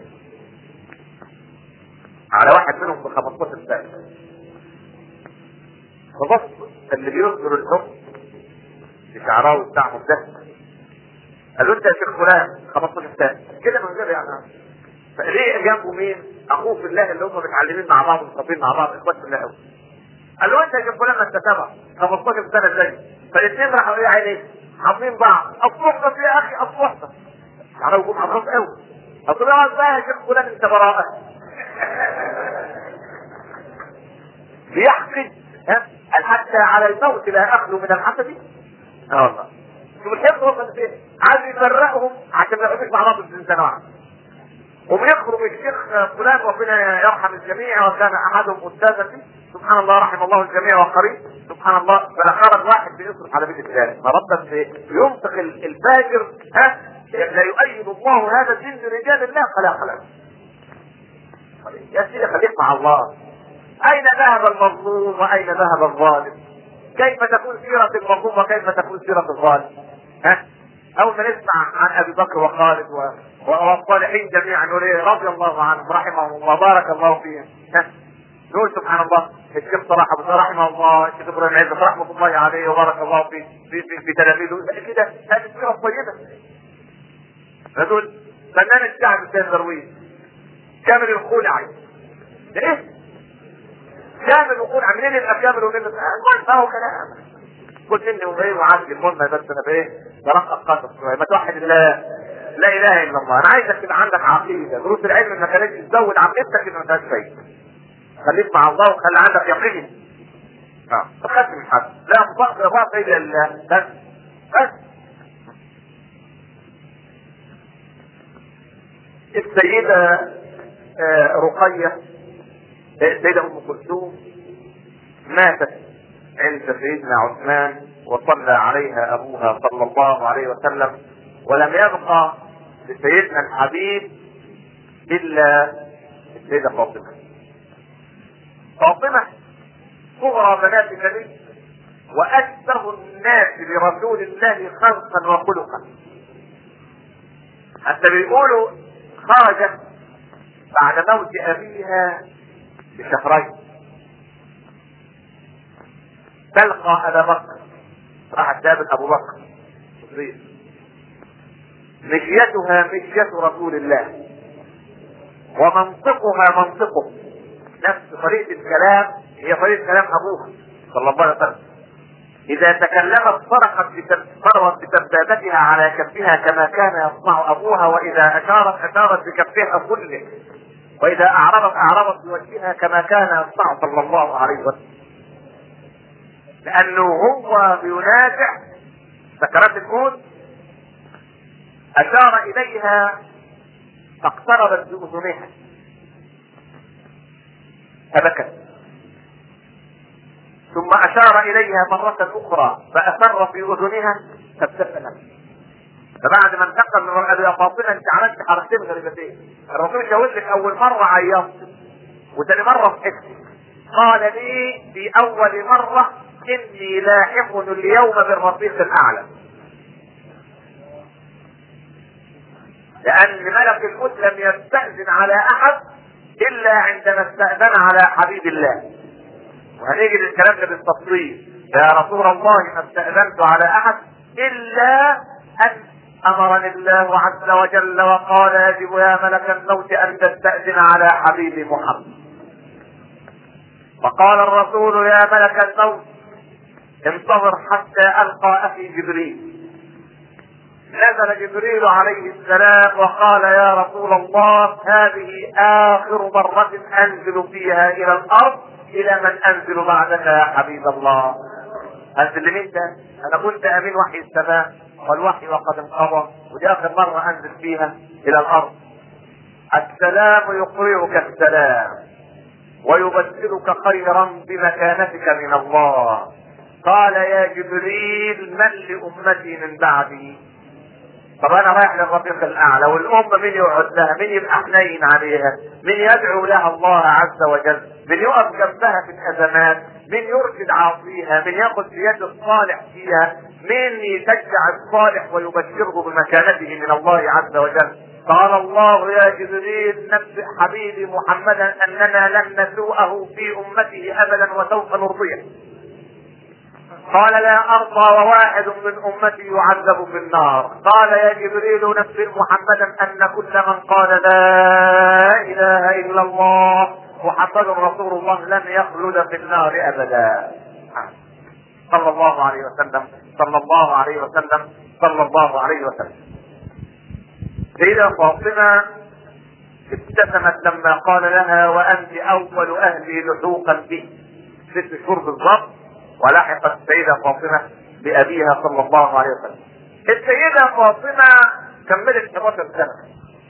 على واحد منهم ب 15 سنه فبص اللي بيصدر الحكم بشعراوي بتاعهم ده قال له انت يا شيخ فلان 15 سنه كده من غير يعني فليه جنبه مين؟ اخوه في الله اللي هم متعلمين مع بعض ومصابين مع بعض اخوات في الله قوي قال له انت يا شيخ فلان ما انت تبع 15 سنه زي فالاثنين راحوا ايه عينيه حاطين بعض اصبحت يا اخي اصبحت شعراوي يقوم عباس قوي قلت له اقعد بقى يا شيخ فلان انت براءه بيحقد ها هل حتى على الموت لا اخلو من الحسد؟ اه والله شوف الحفظ وصل فين؟ عايز يفرقهم عشان ما يقعدوش مع بعض في سنه واحده وبيخرج الشيخ فلان ربنا يرحم الجميع وكان احدهم استاذا فيه سبحان الله رحم الله الجميع وقريب سبحان الله فخرج واحد بيصرف على بيت الثاني فربك ينطق الفاجر ها لا يؤيد الله هذا الدين برجال الله فلا خلاص يا سيدي خليك مع الله اين ذهب المظلوم واين ذهب الظالم كيف تكون سيرة المظلوم وكيف تكون سيرة الظالم ها اول ما نسمع عن ابي بكر وخالد و... والصالحين جميعا نقول ايه رضي الله عنهم رحمهم الله بارك الله فيهم ها نقول سبحان الله الشيخ صلاح ابو رحمه الله الشيخ ابراهيم عزت رحمه الله عليه وبارك الله فيه في في, في تلاميذه كده هذه السيره الطيبه نقول فنان الشعب السيد درويش كامل الخلعي ايه كامل الخلعي منين يبقى كامل ومنين ما هو كلام قلت اني وغير وعندي المهم بس انا بايه برقق قصص شويه ما توحد الله لا اله الا الله انا عايزك تبقى عندك عقيده دروس العلم انك لازم تزود عقيدتك انه ما فيهاش فايده خليك مع الله وخلي عندك يقين اه ما تخافش من حد لا مضاف اضافه الا لله بس بس السيدة آه رقية السيدة أم كلثوم ماتت عند سيدنا عثمان وصلى عليها أبوها صلى الله عليه وسلم ولم يبقى لسيدنا الحبيب إلا السيدة فاطمة فاطمة صغرى بنات النبي وأشبه الناس برسول الله خلقا وخلقا حتى بيقولوا خرجت بعد موت أبيها بشهرين تلقى أبا بكر راحت تقابل أبو بكر مشيتها مشية رسول الله ومنطقها منطقه نفس طريقة الكلام هي طريقة كلام أبوها صلى الله عليه وسلم إذا تكلمت صرخت صرخت بسبابتها على كفها كما كان يصنع أبوها وإذا أشارت أشارت بكفها كله وإذا أعربت أعربت بوجهها كما كان يصنع صلى الله عليه وسلم لأنه هو بينازع سكرات الموت أشار إليها فاقتربت بأذنها فبكت ثم اشار اليها مرة اخرى فاسر في اذنها فابتسمت فبعد ما انتقل من قال يا فاطمه انت عملت حركتين غريبتين الرسول شاور لك اول مره عيطت وتاني مره ضحكت قال لي في اول مره اني لاحق اليوم بالرفيق الاعلى لان ملك الموت لم يستاذن على احد الا عندما استاذن على حبيب الله وهنيجي للكلام ده بالتفصيل يا رسول الله ما استاذنت على احد الا ان امرني الله عز وجل وقال يجب يا ملك الموت ان تستاذن على حبيبي محمد فقال الرسول يا ملك الموت انتظر حتى القى اخي جبريل نزل جبريل عليه السلام وقال يا رسول الله هذه اخر مرة انزل فيها الى الارض الى من انزل بعدك يا حبيب الله انزل لمين ده؟ انا كنت امين وحي السماء والوحي وقد انقضى ودي اخر مرة انزل فيها الى الارض السلام يقرئك السلام ويبدلك خيرا بمكانتك من الله قال يا جبريل من لامتي من بعدي طب انا رايح للرفيق الاعلى والام مين يقعد لها مين يبقى حنين عليها مين يدعو لها الله عز وجل مين يقف جنبها في الازمات مين يرشد عاصيها مين ياخذ بيد الصالح فيها مين يشجع الصالح ويبشره بمكانته من الله عز وجل قال الله يا جبريل نبئ حبيبي محمدا اننا لن نسوءه في امته ابدا وسوف نرضيه قال لا ارضى وواحد من امتي يعذب في النار قال يا جبريل نبئ محمدا ان كل من قال لا اله الا الله محمد رسول الله لن يخلد في النار ابدا صلى الله عليه وسلم صلى الله عليه وسلم صلى الله عليه وسلم سيدة فاطمة ابتسمت لما قال لها وانت اول اهلي لحوقا بي ست شهور بالضبط ولحقت السيدة فاطمة بأبيها صلى الله عليه وسلم. السيدة فاطمة كملت 11 سنة.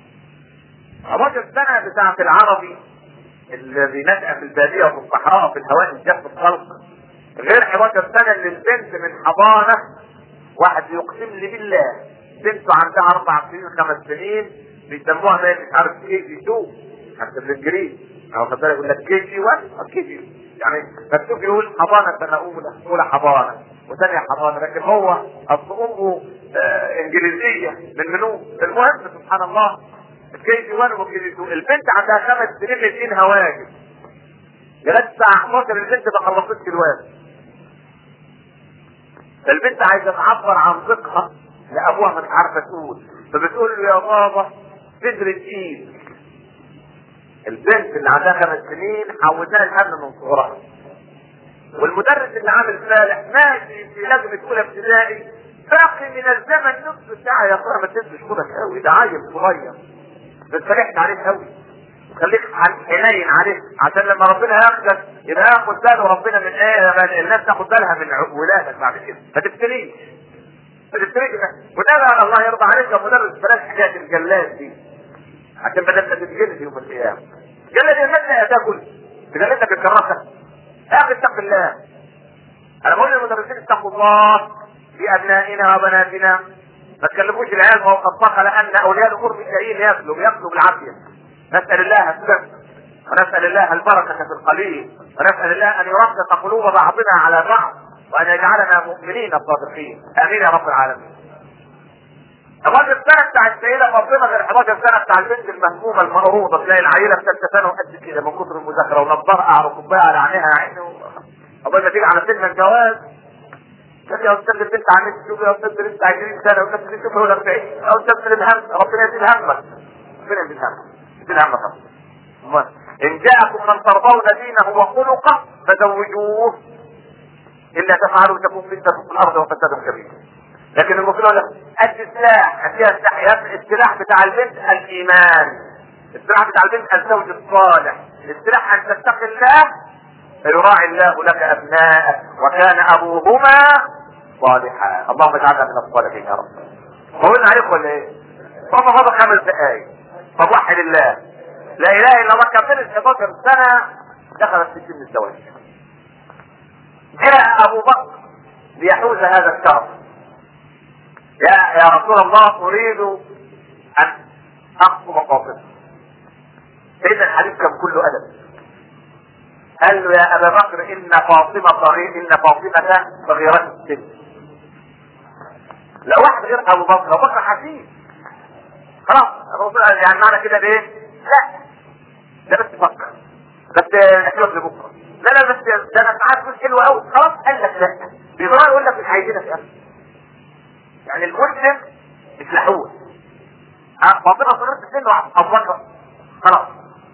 11 سنة بتاعة العربي الذي نشأ في البادية وفي الصحراء في الهواء الجاف الخلق غير 11 سنة اللي البنت من حضانة واحد يقسم لي بالله بنته عندها أربع سنين خمس سنين بيسموها ما مش عارف كي جي 2 حتى بالانجليزي أو خد بالك يقول لك كي جي 1 أو كي جي يعني مكتوب يقول حضانه سنه اولى اولى حضانه وثانيه حضانه لكن هو اصل امه آه انجليزيه من منو المهم سبحان الله الكي جي 1 والكي جي 2 البنت عندها خمس سنين الاثنين هواجس لغايه الساعه 11 البنت ما خلصتش الواجب البنت عايزه تعبر عن ضيقها لابوها مش عارفه تقول فبتقول له يا بابا صدر تقيل البنت اللي عندها خمس سنين حولناها الهم من صغرها والمدرس اللي عامل فالح ماشي في لجنه اولى ابتدائي باقي من الزمن نصف ساعه يا اخويا ما تنسش خدك قوي ده عيل صغير بس فرحت عليك قوي خليك حنين عليه عشان لما ربنا ياخدك يبقى ياخد باله ربنا من ايه الناس تاخد بالها من ولادك بعد كده ما تفتنيش ما تفتنيش وده الله يرضى عليك يا مدرس بلاش حكايه الجلاد دي عشان بدل ما تتجلد يوم القيامه جلد المادة يا تاكل تجلدك الكراسة يا اخي اتق الله انا بقول للمدرسين اتقوا الله في ابنائنا وبناتنا ما تكلفوش العيال فوق الطاقه لان اولياء الامور مش جايين ياكلوا بياكلوا بالعافيه نسال الله السبب ونسال الله البركه في القليل ونسال الله ان يرقق قلوب بعضنا على بعض وان يجعلنا مؤمنين صادقين امين يا رب العالمين 11 سنه بتاع السيده فاطمه غير 11 سنه بتاع البنت المهمومه المقروضه تلاقي العيله في ثالثه ثانوي قد كده من كتر المذاكره ونضاره على كوبايه على عينيها يا عيني اول ما تيجي على سن الجواز شوف يا استاذ البنت عملت شوف يا استاذ البنت 20 سنه وكانت تشوف له 40 يا استاذ الهم ربنا يزيد همك ربنا يزيد همك يزيد همك ان جاءكم من ترضون دينه وخلقه فزوجوه الا تفعلوا تكون فتنه في الارض وفساد كبير لكن المفروض يقول لك السلاح اديها السلاح السلاح بتاع البنت الايمان السلاح بتاع البنت الزوج الصالح السلاح ان تتقي الله فيراعي الله لك ابناءك وكان ابوهما صالحا اللهم اجعلنا من الصالحين يا رب قلنا عليكم ولا ايه؟ طب فاضل خمس دقايق طب وحد الله لا اله الا الله كملت 11 سنه دخلت في سن الزواج جاء ابو بكر ليحوز هذا الشرف يا يا رسول الله اريد ان اخطب فاطمه سيدنا الحديث كان كله ادب قال له يا ابا بكر ان فاطمه صغير ان فاطمه صغيره السن لو واحد غير ابو بكر ابو بكر حكيم خلاص الرسول قال يعني معنى كده بايه؟ لا ده بس فكر بس احلف لبكره لا لا بس ده انا ساعات مش حلو قوي خلاص قال لك لا بيضرر يقول لك مش عايزينك يا اخي يعني المسلم مش لحوه فاطمه صغيره السن وابو بكر خلاص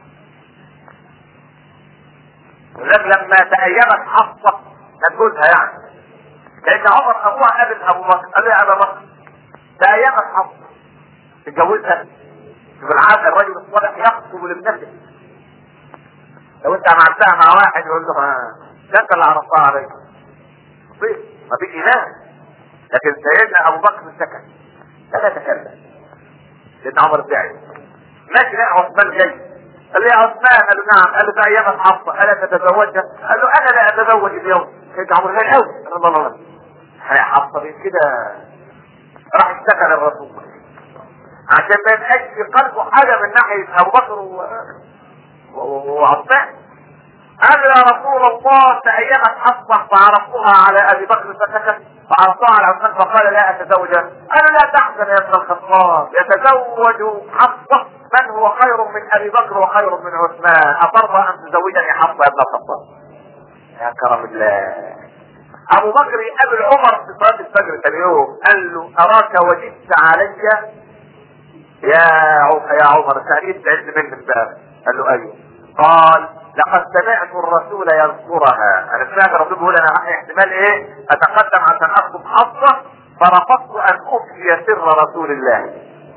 ولذلك لما تأيمت حفصة كانت جوزها يعني لأن عمر أبوها قابل أبو بكر قال له يا أبا بكر تأيمت حفصة تتجوزها شوف العادة الرجل الصالح يخطب لابنته لو أنت عملتها مع واحد يقول له ها ده أنت اللي عرفتها عليك طيب ما في إيمان لكن سيدنا أبو بكر سكت لا يتكلم لأن عمر زعل ماشي لا عثمان جاي قال له يا عثمان قال له نعم قال له في ايام حفصه الا تتزوجها؟ قال له انا لا اتزوج اليوم كنت عمر غير قوي قال الله الله يا حفصه بين كده راح اشتكى للرسول عشان ما يبقاش في قلبه حاجه من ناحيه ابو بكر و... و... وعثمان قال يا رسول الله تأيمت حفصة فعرفتها على أبي بكر فسكت فعرفتها على عثمان فقال لا أتزوجها قال لا تحزن يا ابن الخطاب يتزوج حفصة من هو خير من أبي بكر وخير من عثمان أترضى أن تزوجني حفصة يا ابن الخطاب يا كرم الله أبو بكر يقابل عمر في صلاة الفجر ثاني يوم قال له أراك وجدت علي يا عمر يا عمر سعيد تعد مني الباب قال له أيوه قال لقد سمعت الرسول يذكرها انا سمعت الرسول بيقول انا احتمال ايه اتقدم عشان اخطب حفصه فرفضت ان اخفي سر رسول الله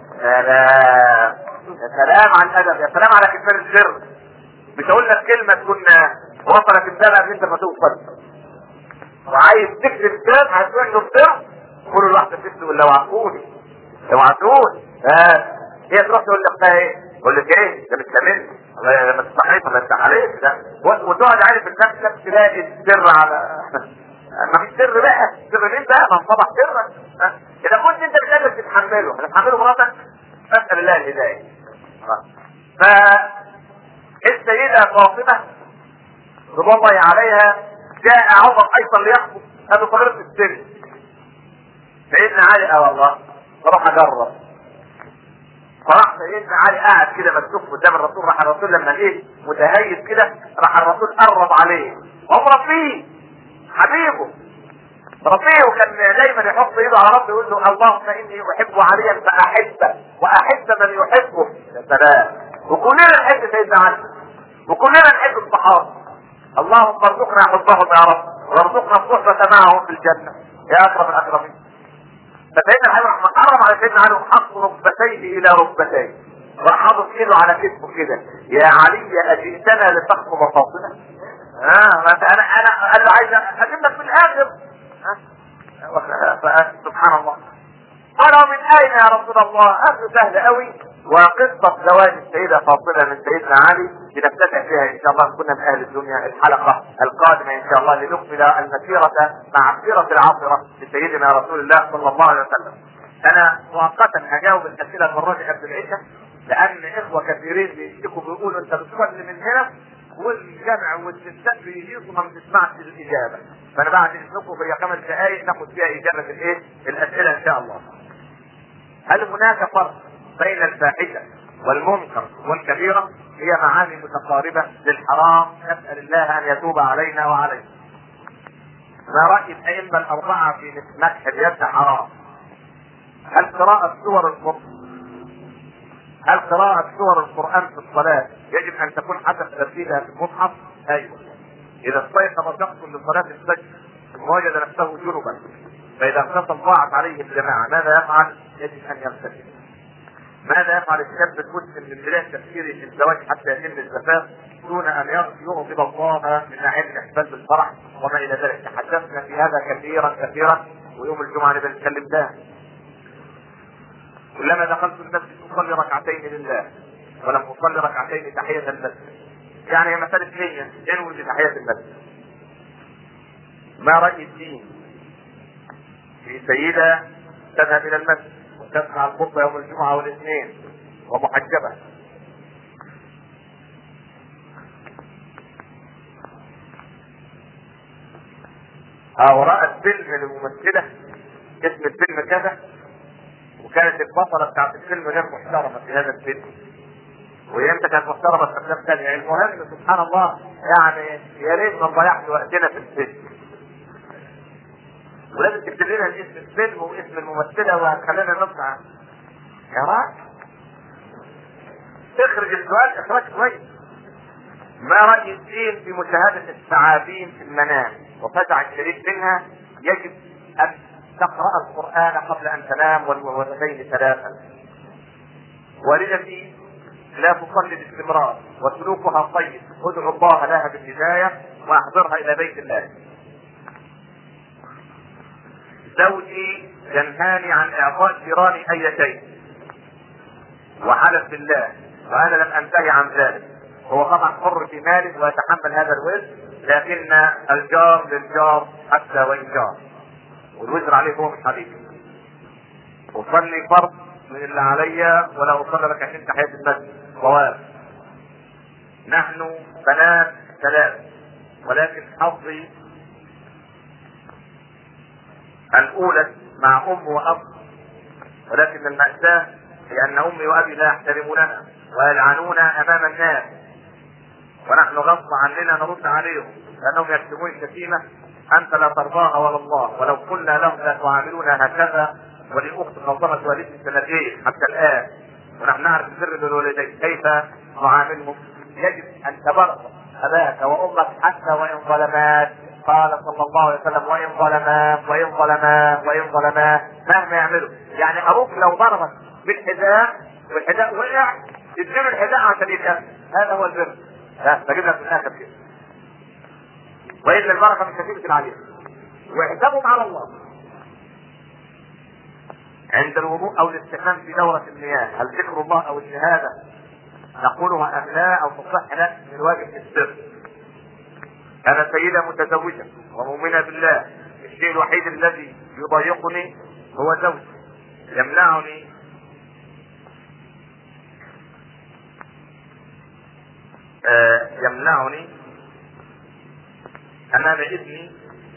سلام يا سلام على الادب يا سلام على كتمان السر مش هقول لك كلمه تكون وصلت الدم قبل انت ما توصل وعايز تكتب سر هتقول له سر قول له واحده تكتب لو عفوني لو عفوني ها هي تروح تقول لك ايه يقول لك ايه ده بتكلمني لما تصحيح ولا انت عليك ده وتقعد عارف نفسك تلاقي السر على ما فيش سر بقى سر مين بقى ما انصبح سرك اذا كنت انت مش قادر تتحمله هتتحمله مراتك فاسال الله الهدايه ف السيدة فاطمة رضوان الله عليها جاء عمر ايضا ليخطب هذا صغيرة السن سيدنا علي اه والله فراح اجرب فراح سيدنا علي قاعد كده مكتوب قدام الرسول راح الرسول لما جه متهيب كده راح الرسول قرب عليه وهو ربيه حبيبه ربيه وكان دايما يحط ايده على ربه يقول له اللهم اني احب عليا فاحبه واحب من يحبه يا سلام وكلنا نحب سيدنا علي وكلنا نحب الصحابه اللهم ارزقنا حبهم يا رب وارزقنا الصحبه معهم في الجنه يا اكرم الاكرمين فسيدنا الحبيب راح قرب على سيدنا علي وحط ركبتيه الى ركبتيه وراح حاطط ايده على كتفه كده يا علي اجئتنا لتخطب فاطمه اه ما انا انا قال له عايز اجيب لك في الاخر ها سبحان الله قال من اين يا رسول الله امر سهل قوي وقصة زواج السيدة فاطمة من سيدنا علي بنفتتح فيها ان شاء الله كنا من اهل الدنيا الحلقة القادمة ان شاء الله لنكمل المسيرة مع السيرة العاصرة لسيدنا رسول الله صلى الله عليه وسلم. انا مؤقتا هجاوب الاسئلة المرة دي قبل العشاء لان اخوة كثيرين بيشتكوا بيقولوا انت بتصلي من هنا والجمع والستات بيجيكوا ما بتسمعش الاجابة. فانا بعد اذنكم في خمس دقائق ناخد فيها اجابة الايه؟ الاسئلة ان شاء الله. هل هناك فرق بين الفاحشة والمنكر والكبيرة هي معاني متقاربة للحرام نسأل الله أن يتوب علينا وعليكم ما رأي الأئمة الأربعة في مسح اليد حرام هل قراءة سور القرآن هل قراءة سور القرآن في الصلاة يجب أن تكون حسب ترتيبها في المصحف؟ أيوه إذا استيقظ شخص لصلاة الفجر ووجد نفسه جنبا فإذا اغتسل ضاعت عليه الجماعة ماذا يفعل؟ يجب أن يغتسل ماذا يفعل الشاب المسلم من بدايه تفكيره في الزواج حتى يتم الزفاف دون ان يغضب الله من ناحيه الاحتفال بالفرح وما الى ذلك تحدثنا في هذا كثيرا كثيرا ويوم الجمعه نبقى نتكلم ده كلما دخلت المسجد اصلي ركعتين لله ولم اصلي ركعتين تحيه المسجد يعني هي مسألة نية انوي بتحية المسجد ما رأي الدين في سيدة تذهب إلى المسجد وتسمع الخطبة يوم الجمعة والاثنين ومحجبة أو رأت فيلم لممثلة اسم الفيلم كذا وكانت البطلة بتاعت الفيلم غير محترمة في هذا الفيلم وهي امتى كانت محترمة في افلام ثانية المهم سبحان الله يعني يا ريت ما نضيعش وقتنا في الفيلم ولازم تكتب لنا اسم الفيلم واسم الممثلة وهتخلينا نطلع يا راجل اخرج السؤال اخراج كويس ما رأي الدين في مشاهدة الثعابين في المنام وفزع الشريك منها يجب أن تقرأ القرآن قبل أن تنام والوالدين ثلاثا والدتي لا تصلي باستمرار وسلوكها طيب ادعو الله لها بالهداية واحضرها إلى بيت الله زوجي ينهاني عن إعطاء جيراني أي شيء وحلف بالله وأنا لم أنتهي عن ذلك هو طبعا حر في ماله ويتحمل هذا الوزر لكن الجار للجار حتى وإن جار والوزر عليه هو مش عليك أصلي فرض من اللي عليا ولا أصلي ركعتين تحية المسجد صواب نحن بنات ثلاث ولكن حظي الأولى مع أم وأب ولكن المأساة هي أن أمي وأبي لا يحترموننا ويلعنونا أمام الناس ونحن غصب عننا نرد عليهم لأنهم يكتبون الشتيمة أنت لا ترضاها ولا الله ولو قلنا لهم لا تعاملونا هكذا ولأخت نظمت والدتي سنتين حتى الآن ونحن نعرف سر الوالدين كيف نعاملهم يجب أن تبر أباك وأمك حتى وإن ظلمات قال صلى الله عليه وسلم وإن ظلما وإن ظلما وإن ظلما مهما يعملوا يعني أبوك لو ضربك بالحذاء والحذاء وقع تديله الحذاء عشان يتأمن هذا هو البر لا بجيب لك في الآخر كده وإلا البركة مش هتيجي عليها واحسبهم على الله عند الوضوء او الاستحمام في دورة المياه هل ذكر الله او الشهادة نقولها ام لا او تصح لا من واجب السر انا سيدة متزوجة ومؤمنة بالله الشيء الوحيد الذي يضايقني هو زوجي يمنعني آه يمنعني امام ابني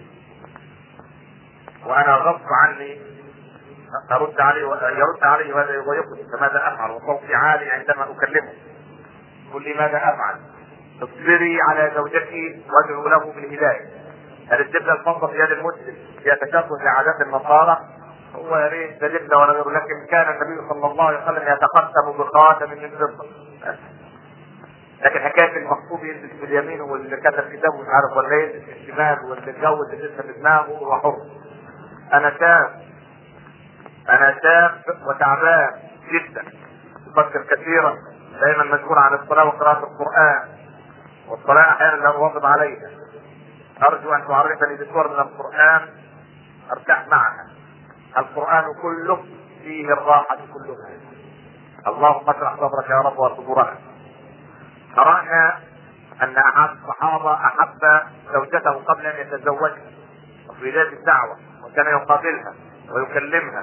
وانا غصب عني ارد عليه يرد علي وهذا يضايقني فماذا افعل وصوتي عالي عندما اكلمه قل لي ماذا افعل اصبري على زوجتي وادعو له بالهدايه هل الدبله الفضه في يد المسلم هي تشبه بعادات النصارى هو يا ريت ده دبله ولا غيره لكن كان النبي صلى الله عليه وسلم يتقدم بخاتم من فضه لكن حكايه المخطوب يلبس باليمين واللي كتب كتابه مش عارف ولا يلبس بالشمال واللي اتجوز لسه في دماغه هو حر انا شاب انا شاب وتعبان جدا افكر كثيرا دائما مشغول عن الصلاه وقراءه القران والصلاه احيانا لا اواظب عليها ارجو ان تعرفني بسور من القران ارتاح معها القران كله فيه الراحه كلها اللهم اشرح صدرك يا رب وصدورنا قرانا ان احد الصحابه احب زوجته قبل ان يتزوجها وفي بدايه الدعوه وكان يقابلها ويكلمها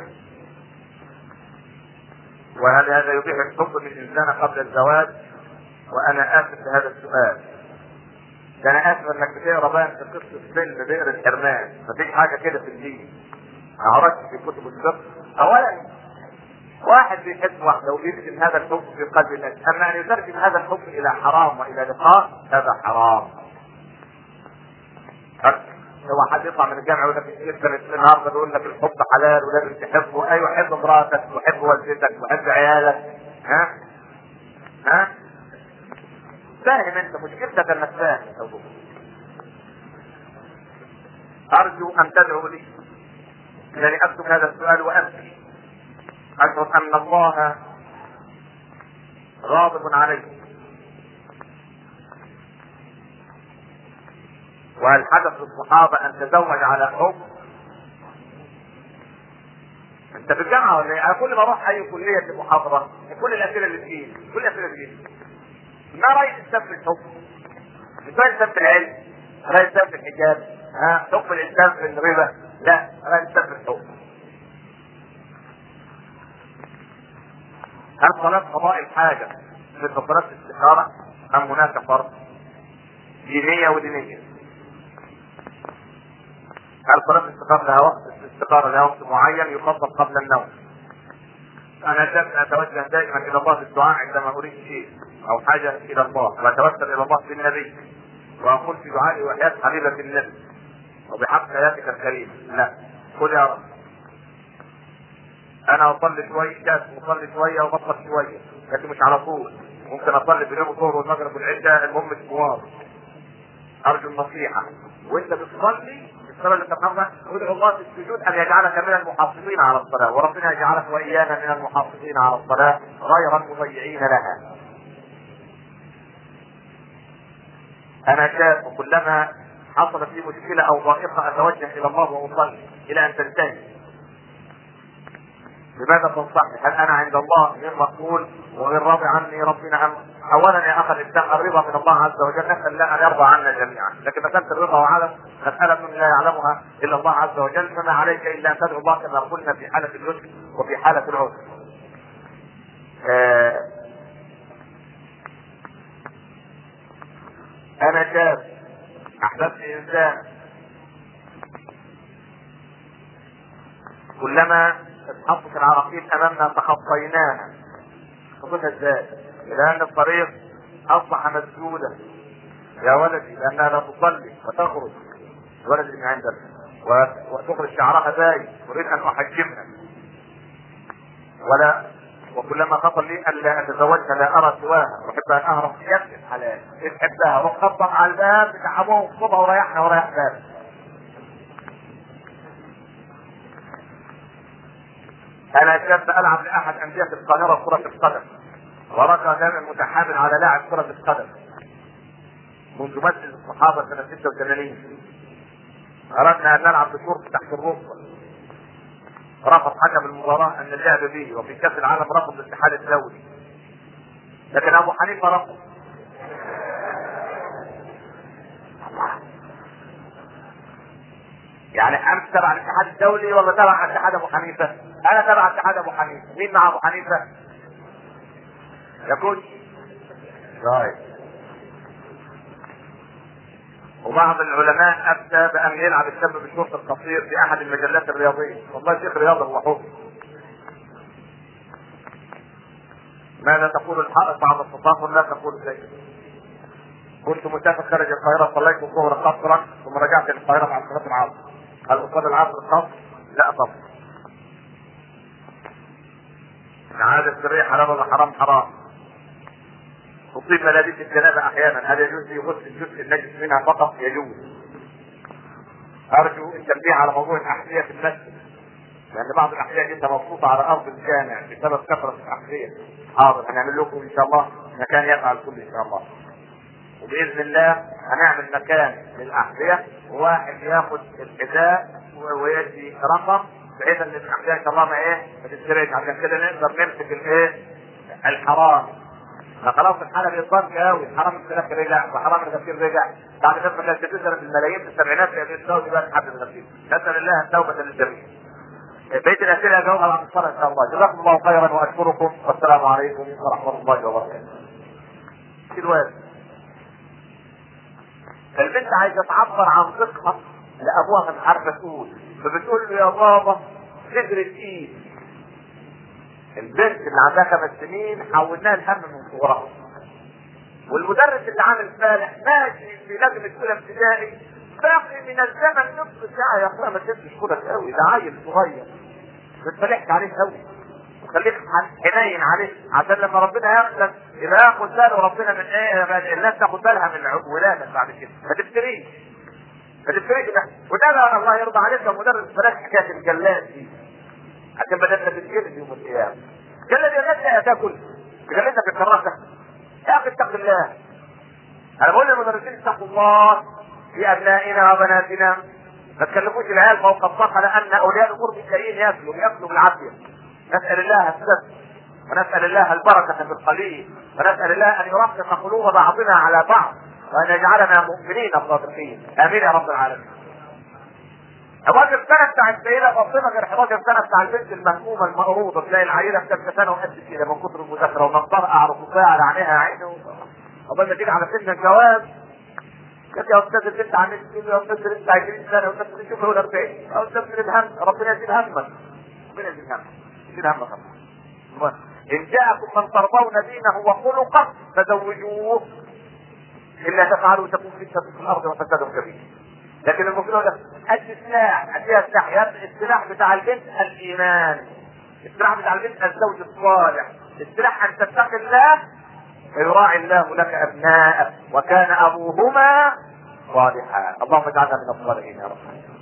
وهل هذا يبيح الحب للانسان قبل الزواج؟ وانا اسف لهذا السؤال. ده انا اسف انك بتقرا بقى في قصه فيلم بئر الحرمان، مفيش حاجه كده في الدين. ما قرأتش في كتب الفقه. اولا واحد بيحب واحده ويرسم هذا الحب في قلب الناس، اما ان يترجم هذا الحب الى حرام والى لقاء هذا حرام. هو حد يطلع من الجامعه يقول لك يقدر النهارده بيقول لك الحب حلال ولازم تحبه ايوه حب مراتك وحب والدتك وحب عيالك ها ها فاهم انت مشكلتك انك فاهم ارجو ان تدعو لي انني اكتب هذا السؤال وابكي اشعر ان الله غاضب علي وهل حدث للصحابة أن تزوج على حب؟ أنت في الجامعة ولا إيه؟ أنا كل ما أروح أي كلية محاضرة كل الأسئلة اللي تجيلي كل الأسئلة اللي تجيلي ما راي الانسان في الحب؟ مش راي الانسان في العلم راي الانسان في الحجاب ها حكم الانسان في الربا لا راي الانسان في الحب هل صلاة قضاء الحاجة مثل صلاة الاستخارة أم هناك فرق؟ دينية ودينية. هل صلاة الاستخارة لها وقت؟ الاستخارة لها وقت معين يفضل قبل النوم. أنا دائما أتوجه دائما إلى الله بالدعاء عندما أريد شيء أو حاجة إلى الله وأتوسل إلى الله بالنبي وأقول في دعائي وحياة حبيبة النبي وبحق حياتك الكريمة لا قل يا رب انا اصلي شويه كاس اصلي شويه وبطل شويه لكن مش على طول ممكن اصلي بين الظهر والمغرب والعشاء المهم الكبار ارجو النصيحه وانت بتصلي الصلاه اللي تفهمها ادعو الله في السجود ان يجعلك من المحافظين على الصلاه وربنا يجعلك وايانا من المحافظين على الصلاه غير المضيعين لها. انا شاب كلما حصلت لي مشكله او ضائقه اتوجه الى الله واصلي الى ان تنتهي لماذا تنصحني؟ هل انا عند الله غير مقبول وغير راضي عني ربنا ام اولا يا اخي الانسان الرضا من الله عز وجل نسال الله ان يرضى عنا جميعا، لكن مساله الرضا وعدم مساله لا يعلمها الا الله عز وجل فما عليك الا ان تدعو الله كما قلنا في حاله اليسر وفي حاله العسر. آه انا شاب احببت انسان كلما اتحطت العراقيل امامنا تخطيناها خطوتها ازاي؟ لان الطريق اصبح مسدودا يا ولدي لانها لا تصلي وتخرج ولدي من عندك وتخرج شعرها باين اريد ان احجمها ولا وكلما خطر لي الا اتزوجها لا ارى سواها واحب ان اهرب في يد الحلال ان حبها وخبط على الباب بتاع ابوه الصبح وريحنا وريح باب انا شاب العب لاحد انديه القاهره كره القدم ورقى دائما متحامل على لاعب كره القدم منذ مسجد الصحابه سنه 86 اردنا ان نلعب بشرطه تحت الركبه رفض حكم المباراه ان اللعب به وفي كاس العالم رفض الاتحاد الدولي لكن ابو حنيفه رفض يعني انت تبع الاتحاد الدولي ولا تبع اتحاد ابو حنيفه؟ انا تبع اتحاد ابو حنيفه، مين مع ابو حنيفه؟ يقول طيب وبعض العلماء افتى بان يلعب الشاب بالشرط القصير في احد المجلات الرياضيه، والله شيخ رياضه هو حر. ماذا تقول الحائط بعد التطهر لا تقول شيء. كنت مسافر خارج القاهره صليت الظهر قصرا ثم رجعت الى القاهره بعد صلاه العصر. هل أصلي العصر قصر؟ لا طبعا. العادة السرية حرام ولا حرام حرام؟ تصيب ملابس الجنابة أحيانا هل يجوز لي غسل الجزء النجس منها فقط؟ يجوز. أرجو التنبيه على موضوع الأحذية في المسجد. لأن بعض الأحذية جدا مبسوطة على أرض الجامع بسبب كثرة الأحذية. حاضر هنعمل لكم إن شاء الله مكان يفعل كل إن شاء الله. وباذن الله هنعمل مكان للاحذيه وواحد ياخد الحذاء ويدي رقم بحيث ان الاحذيه ان شاء الله ما ايه ما تتسرقش عشان كده نقدر نمسك الايه الحرام فخلاص الحاله بيضرب قوي الحرام السلف رجع وحرام الغسيل رجع بعد فتره كانت بتنزل بالملايين في السبعينات في ابي الدولي بقى تحدد الغسيل نسال الله التوبه للجميع بقيه الاسئله اجاوبها بعد الصلاه ان شاء الله جزاكم الله خيرا واشكركم والسلام عليكم ورحمه الله وبركاته. الوالد البنت عايزه تعبر عن ثقها لابوها مش عارفه تقول فبتقول له يا بابا صدر ايد البنت اللي عندها خمس سنين حولناها الهم من صغرها والمدرس اللي عامل فالح ماشي في لجنه اولى ابتدائي باقي من الزمن نصف ساعه يا اخويا ما تديش خدك قوي ده عيل صغير بتفلحت عليه قوي وخليك حنين عليه عشان لما ربنا ياخدك يبقى ياخد باله ربنا من ايه الناس تاخد بالها من ولادك بعد كده ما تفتريش ما تفتريش ده وده الله يرضى عليك يا مدرس بلاش حكايه الجلاد دي عشان بدأنا بالجلد يوم القيامه جلد يا ناس لا تاكل جلدك الكراسه يا اخي اتق الله انا بقول للمدرسين اتقوا الله في ابنائنا وبناتنا ما تكلفوش العيال فوق الطاقه لان اولياء الامور بالكريم ياكلوا ياكلوا بالعافيه نسال الله السد ونسأل الله البركة في القليل ونسأل الله أن يرقق قلوب بعضنا على بعض وأن يجعلنا مؤمنين صادقين آمين يا رب العالمين 11 سنة بتاع السيدة فاطمة غير 11 سنة بتاع البنت المهمومة المقروضة تلاقي العيلة في ثالثة سنة وقد كده من كتر المذاكرة ومنظرها أعرف على عينيها عينه قبل ما تيجي على سن الجواز قلت يا استاذ البنت عن يا استاذ البنت 20 سنه يا استاذ شوف له 40 يا استاذ الهم ربنا يزيد همك ربنا يزيد همك يزيد همك ان جاءكم من ترضون دينه وخلقه فزوجوه الا تفعلوا تكون فتنه في الارض وفساد كبير لكن المفروض ده السلاح اديها السلاح السلاح بتاع البنت الايمان السلاح بتاع البنت الزوج الصالح السلاح ان تتقي الله ويراعي الله لك ابناءك وكان ابوهما صالحا اللهم اجعلنا من الصالحين يا رب